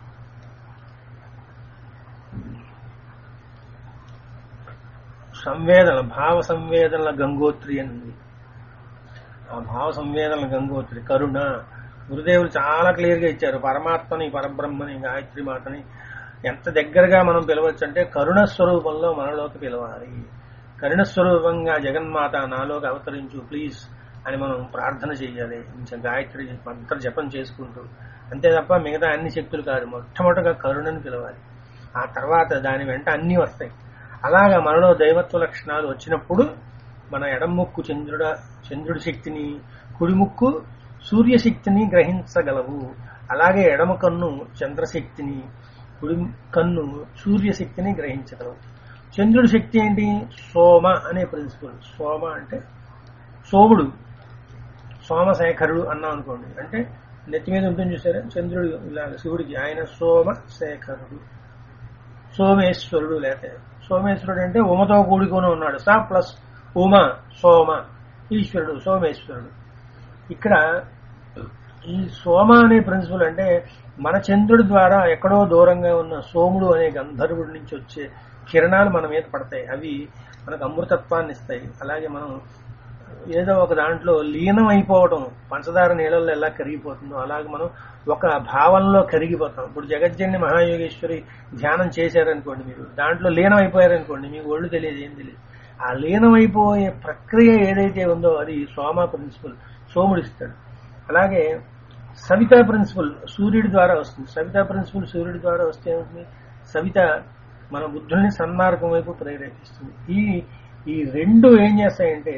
సంవేదన భావ సంవేదనల గంగోత్రి అని ఉంది ఆ భావ సంవేదనల గంగోత్రి కరుణ గురుదేవులు చాలా క్లియర్ గా ఇచ్చారు పరమాత్మని పరబ్రహ్మని గాయత్రి మాతని ఎంత దగ్గరగా మనం పిలవచ్చు అంటే కరుణ స్వరూపంలో మనలోకి పిలవాలి కరుణ స్వరూపంగా జగన్మాత నాలోకి అవతరించు ప్లీజ్ అని మనం ప్రార్థన చేయాలి కొంచెం గాయత్రి మంత్ర జపం చేసుకుంటూ అంతే తప్ప మిగతా అన్ని శక్తులు కాదు మొట్టమొదటిగా కరుణని పిలవాలి ఆ తర్వాత దాని వెంట అన్ని వస్తాయి అలాగా మనలో దైవత్వ లక్షణాలు వచ్చినప్పుడు మన ఎడముక్కు చంద్రుడ చంద్రుడి శక్తిని కుడిముక్కు సూర్యశక్తిని గ్రహించగలవు అలాగే ఎడమ కన్ను చంద్రశక్తిని కుడి కన్ను సూర్యశక్తిని గ్రహించగలవు చంద్రుడి శక్తి ఏంటి సోమ అనే ప్రిన్సిపల్ సోమ అంటే సోముడు సోమశేఖరుడు అన్నాం అనుకోండి అంటే నెత్తి మీద ఉంటుంది చూసారా చంద్రుడు ఇలా శివుడికి ఆయన సోమశేఖరుడు సోమేశ్వరుడు లేకపోతే సోమేశ్వరుడు అంటే ఉమతో కూడుకొని ఉన్నాడు సా ప్లస్ ఉమ సోమ ఈశ్వరుడు సోమేశ్వరుడు ఇక్కడ ఈ సోమ అనే ప్రిన్సిపల్ అంటే మన చంద్రుడి ద్వారా ఎక్కడో దూరంగా ఉన్న సోముడు అనే గంధర్వుడి నుంచి వచ్చే కిరణాలు మన మీద పడతాయి అవి మనకు అమృతత్వాన్ని ఇస్తాయి అలాగే మనం ఏదో ఒక దాంట్లో లీనం అయిపోవడం పంచదార నీళ్ళల్లో ఎలా కరిగిపోతుందో అలాగే మనం ఒక భావంలో కరిగిపోతాం ఇప్పుడు జగజ్జన్ని మహాయోగేశ్వరి ధ్యానం చేశారనుకోండి మీరు దాంట్లో లీనం అయిపోయారనుకోండి మీకు ఒళ్ళు తెలియదు ఏం తెలియదు ఆ లీనం అయిపోయే ప్రక్రియ ఏదైతే ఉందో అది సోమ ప్రిన్సిపల్ సోముడు ఇస్తాడు అలాగే సవితా ప్రిన్సిపల్ సూర్యుడి ద్వారా వస్తుంది సవితా ప్రిన్సిపల్ సూర్యుడి ద్వారా వస్తే ఏమవుతుంది సవిత మన బుద్ధుల్ని సన్మార్గం వైపు ప్రేరేపిస్తుంది ఈ ఈ రెండు ఏం చేస్తాయంటే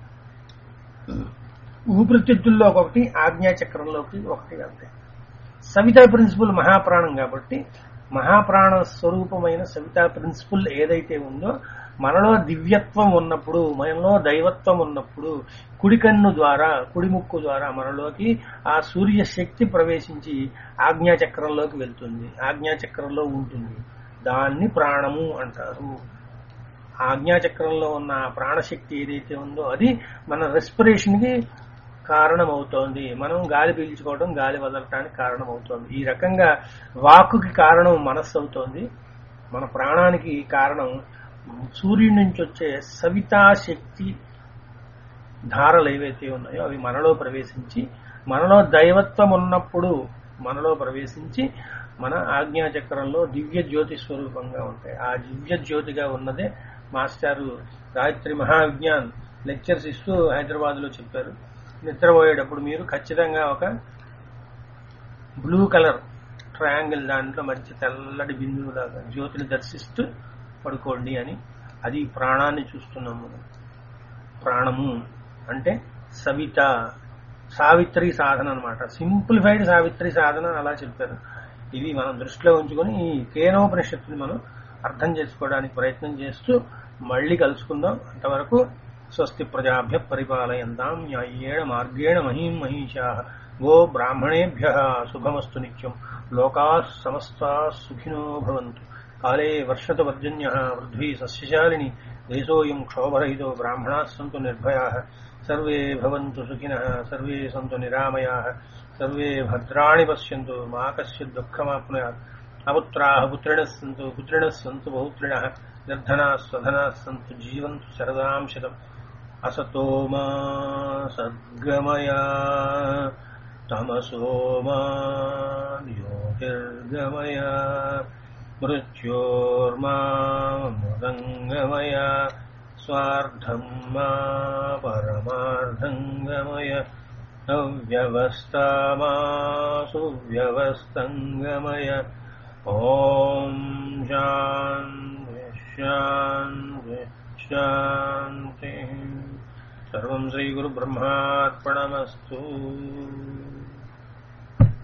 ఊపిరితిత్తుల్లో ఒకటి ఆజ్ఞాచక్రంలోకి ఒకటి వెళ్తాయి సవితా ప్రిన్సిపల్ మహాప్రాణం కాబట్టి మహాప్రాణ స్వరూపమైన సవితా ప్రిన్సిపల్ ఏదైతే ఉందో మనలో దివ్యత్వం ఉన్నప్పుడు మనలో దైవత్వం ఉన్నప్పుడు కుడి కన్ను ద్వారా కుడి ముక్కు ద్వారా మనలోకి ఆ సూర్య శక్తి ప్రవేశించి ఆజ్ఞాచక్రంలోకి వెళ్తుంది ఆజ్ఞాచక్రంలో ఉంటుంది దాన్ని ప్రాణము అంటారు ఆజ్ఞాచక్రంలో ఉన్న ఆ ప్రాణశక్తి ఏదైతే ఉందో అది మన రెస్పిరేషన్ కి కారణమవుతోంది మనం గాలి పీల్చుకోవడం గాలి వదలటానికి కారణమవుతోంది ఈ రకంగా వాక్కుకి కారణం మనస్సు అవుతోంది మన ప్రాణానికి కారణం సూర్యుడి నుంచి వచ్చే సవితా శక్తి ధారలు ఏవైతే ఉన్నాయో అవి మనలో ప్రవేశించి మనలో దైవత్వం ఉన్నప్పుడు మనలో ప్రవేశించి మన ఆజ్ఞాచక్రంలో దివ్య జ్యోతి స్వరూపంగా ఉంటాయి ఆ దివ్య జ్యోతిగా ఉన్నదే మాస్టారు గాయత్రి మహావిజ్ఞాన్ లెక్చర్స్ ఇస్తూ హైదరాబాద్ లో చెప్పారు నిద్రపోయేటప్పుడు మీరు ఖచ్చితంగా ఒక బ్లూ కలర్ ట్రయాంగిల్ దాంట్లో మంచి తెల్లటి బిందువు లాగా జ్యోతిని దర్శిస్తూ పడుకోండి అని అది ప్రాణాన్ని చూస్తున్నాము మనం ప్రాణము అంటే సవిత సావిత్రి సాధన అనమాట సింప్లిఫైడ్ సావిత్రి సాధన అలా చెప్పారు ఇది మనం దృష్టిలో ఉంచుకొని ఈ కేనోపనిషత్తుని మనం అర్థం చేసుకోవడానికి ప్రయత్నం చేస్తూ మళ్ళీ కలుసుకుందాం అంతవరకు స్వస్తి ప్రజాభ్య పరిపాలయంతాం న్యాయేణ మార్గేణ మహీం మహిషా గో బ్రాహ్మణేభ్య శుభమస్తు నిత్యం లోకా సమస్తా సుఖినో భవంతు కాలే వర్షతు పర్జన్య పృథ్వీ సస్యశాలిని దేశోయం క్షోభరహితో బ్రాహ్మణా సంతు నిర్భయా सर्वे भवन्तु सुखिनः सर्वे सन्तु निरामयाः सर्वे भद्राणि पश्यन्तु मा कश्चित् दुःखमाप्नुयात् अपुत्राः पुत्रिणः सन्तु पुत्रिणः सन्तु बहुत्रिणः निर्धनाः स्वधनाः सन्तु जीवन्तु शरदां शतम् असतो मा सद्गमया तमसो मा ज्योतिर्गमया मृत्योर्मामृदङ्गमय स्वार्धम् मा परमार्धङ्गमय अव्यवस्था मा सुव्यवस्थङ्गमय ॐ शान्ति शान्ति शान्तिः सर्वम् श्रीगुरुब्रह्मार्पणमस्तु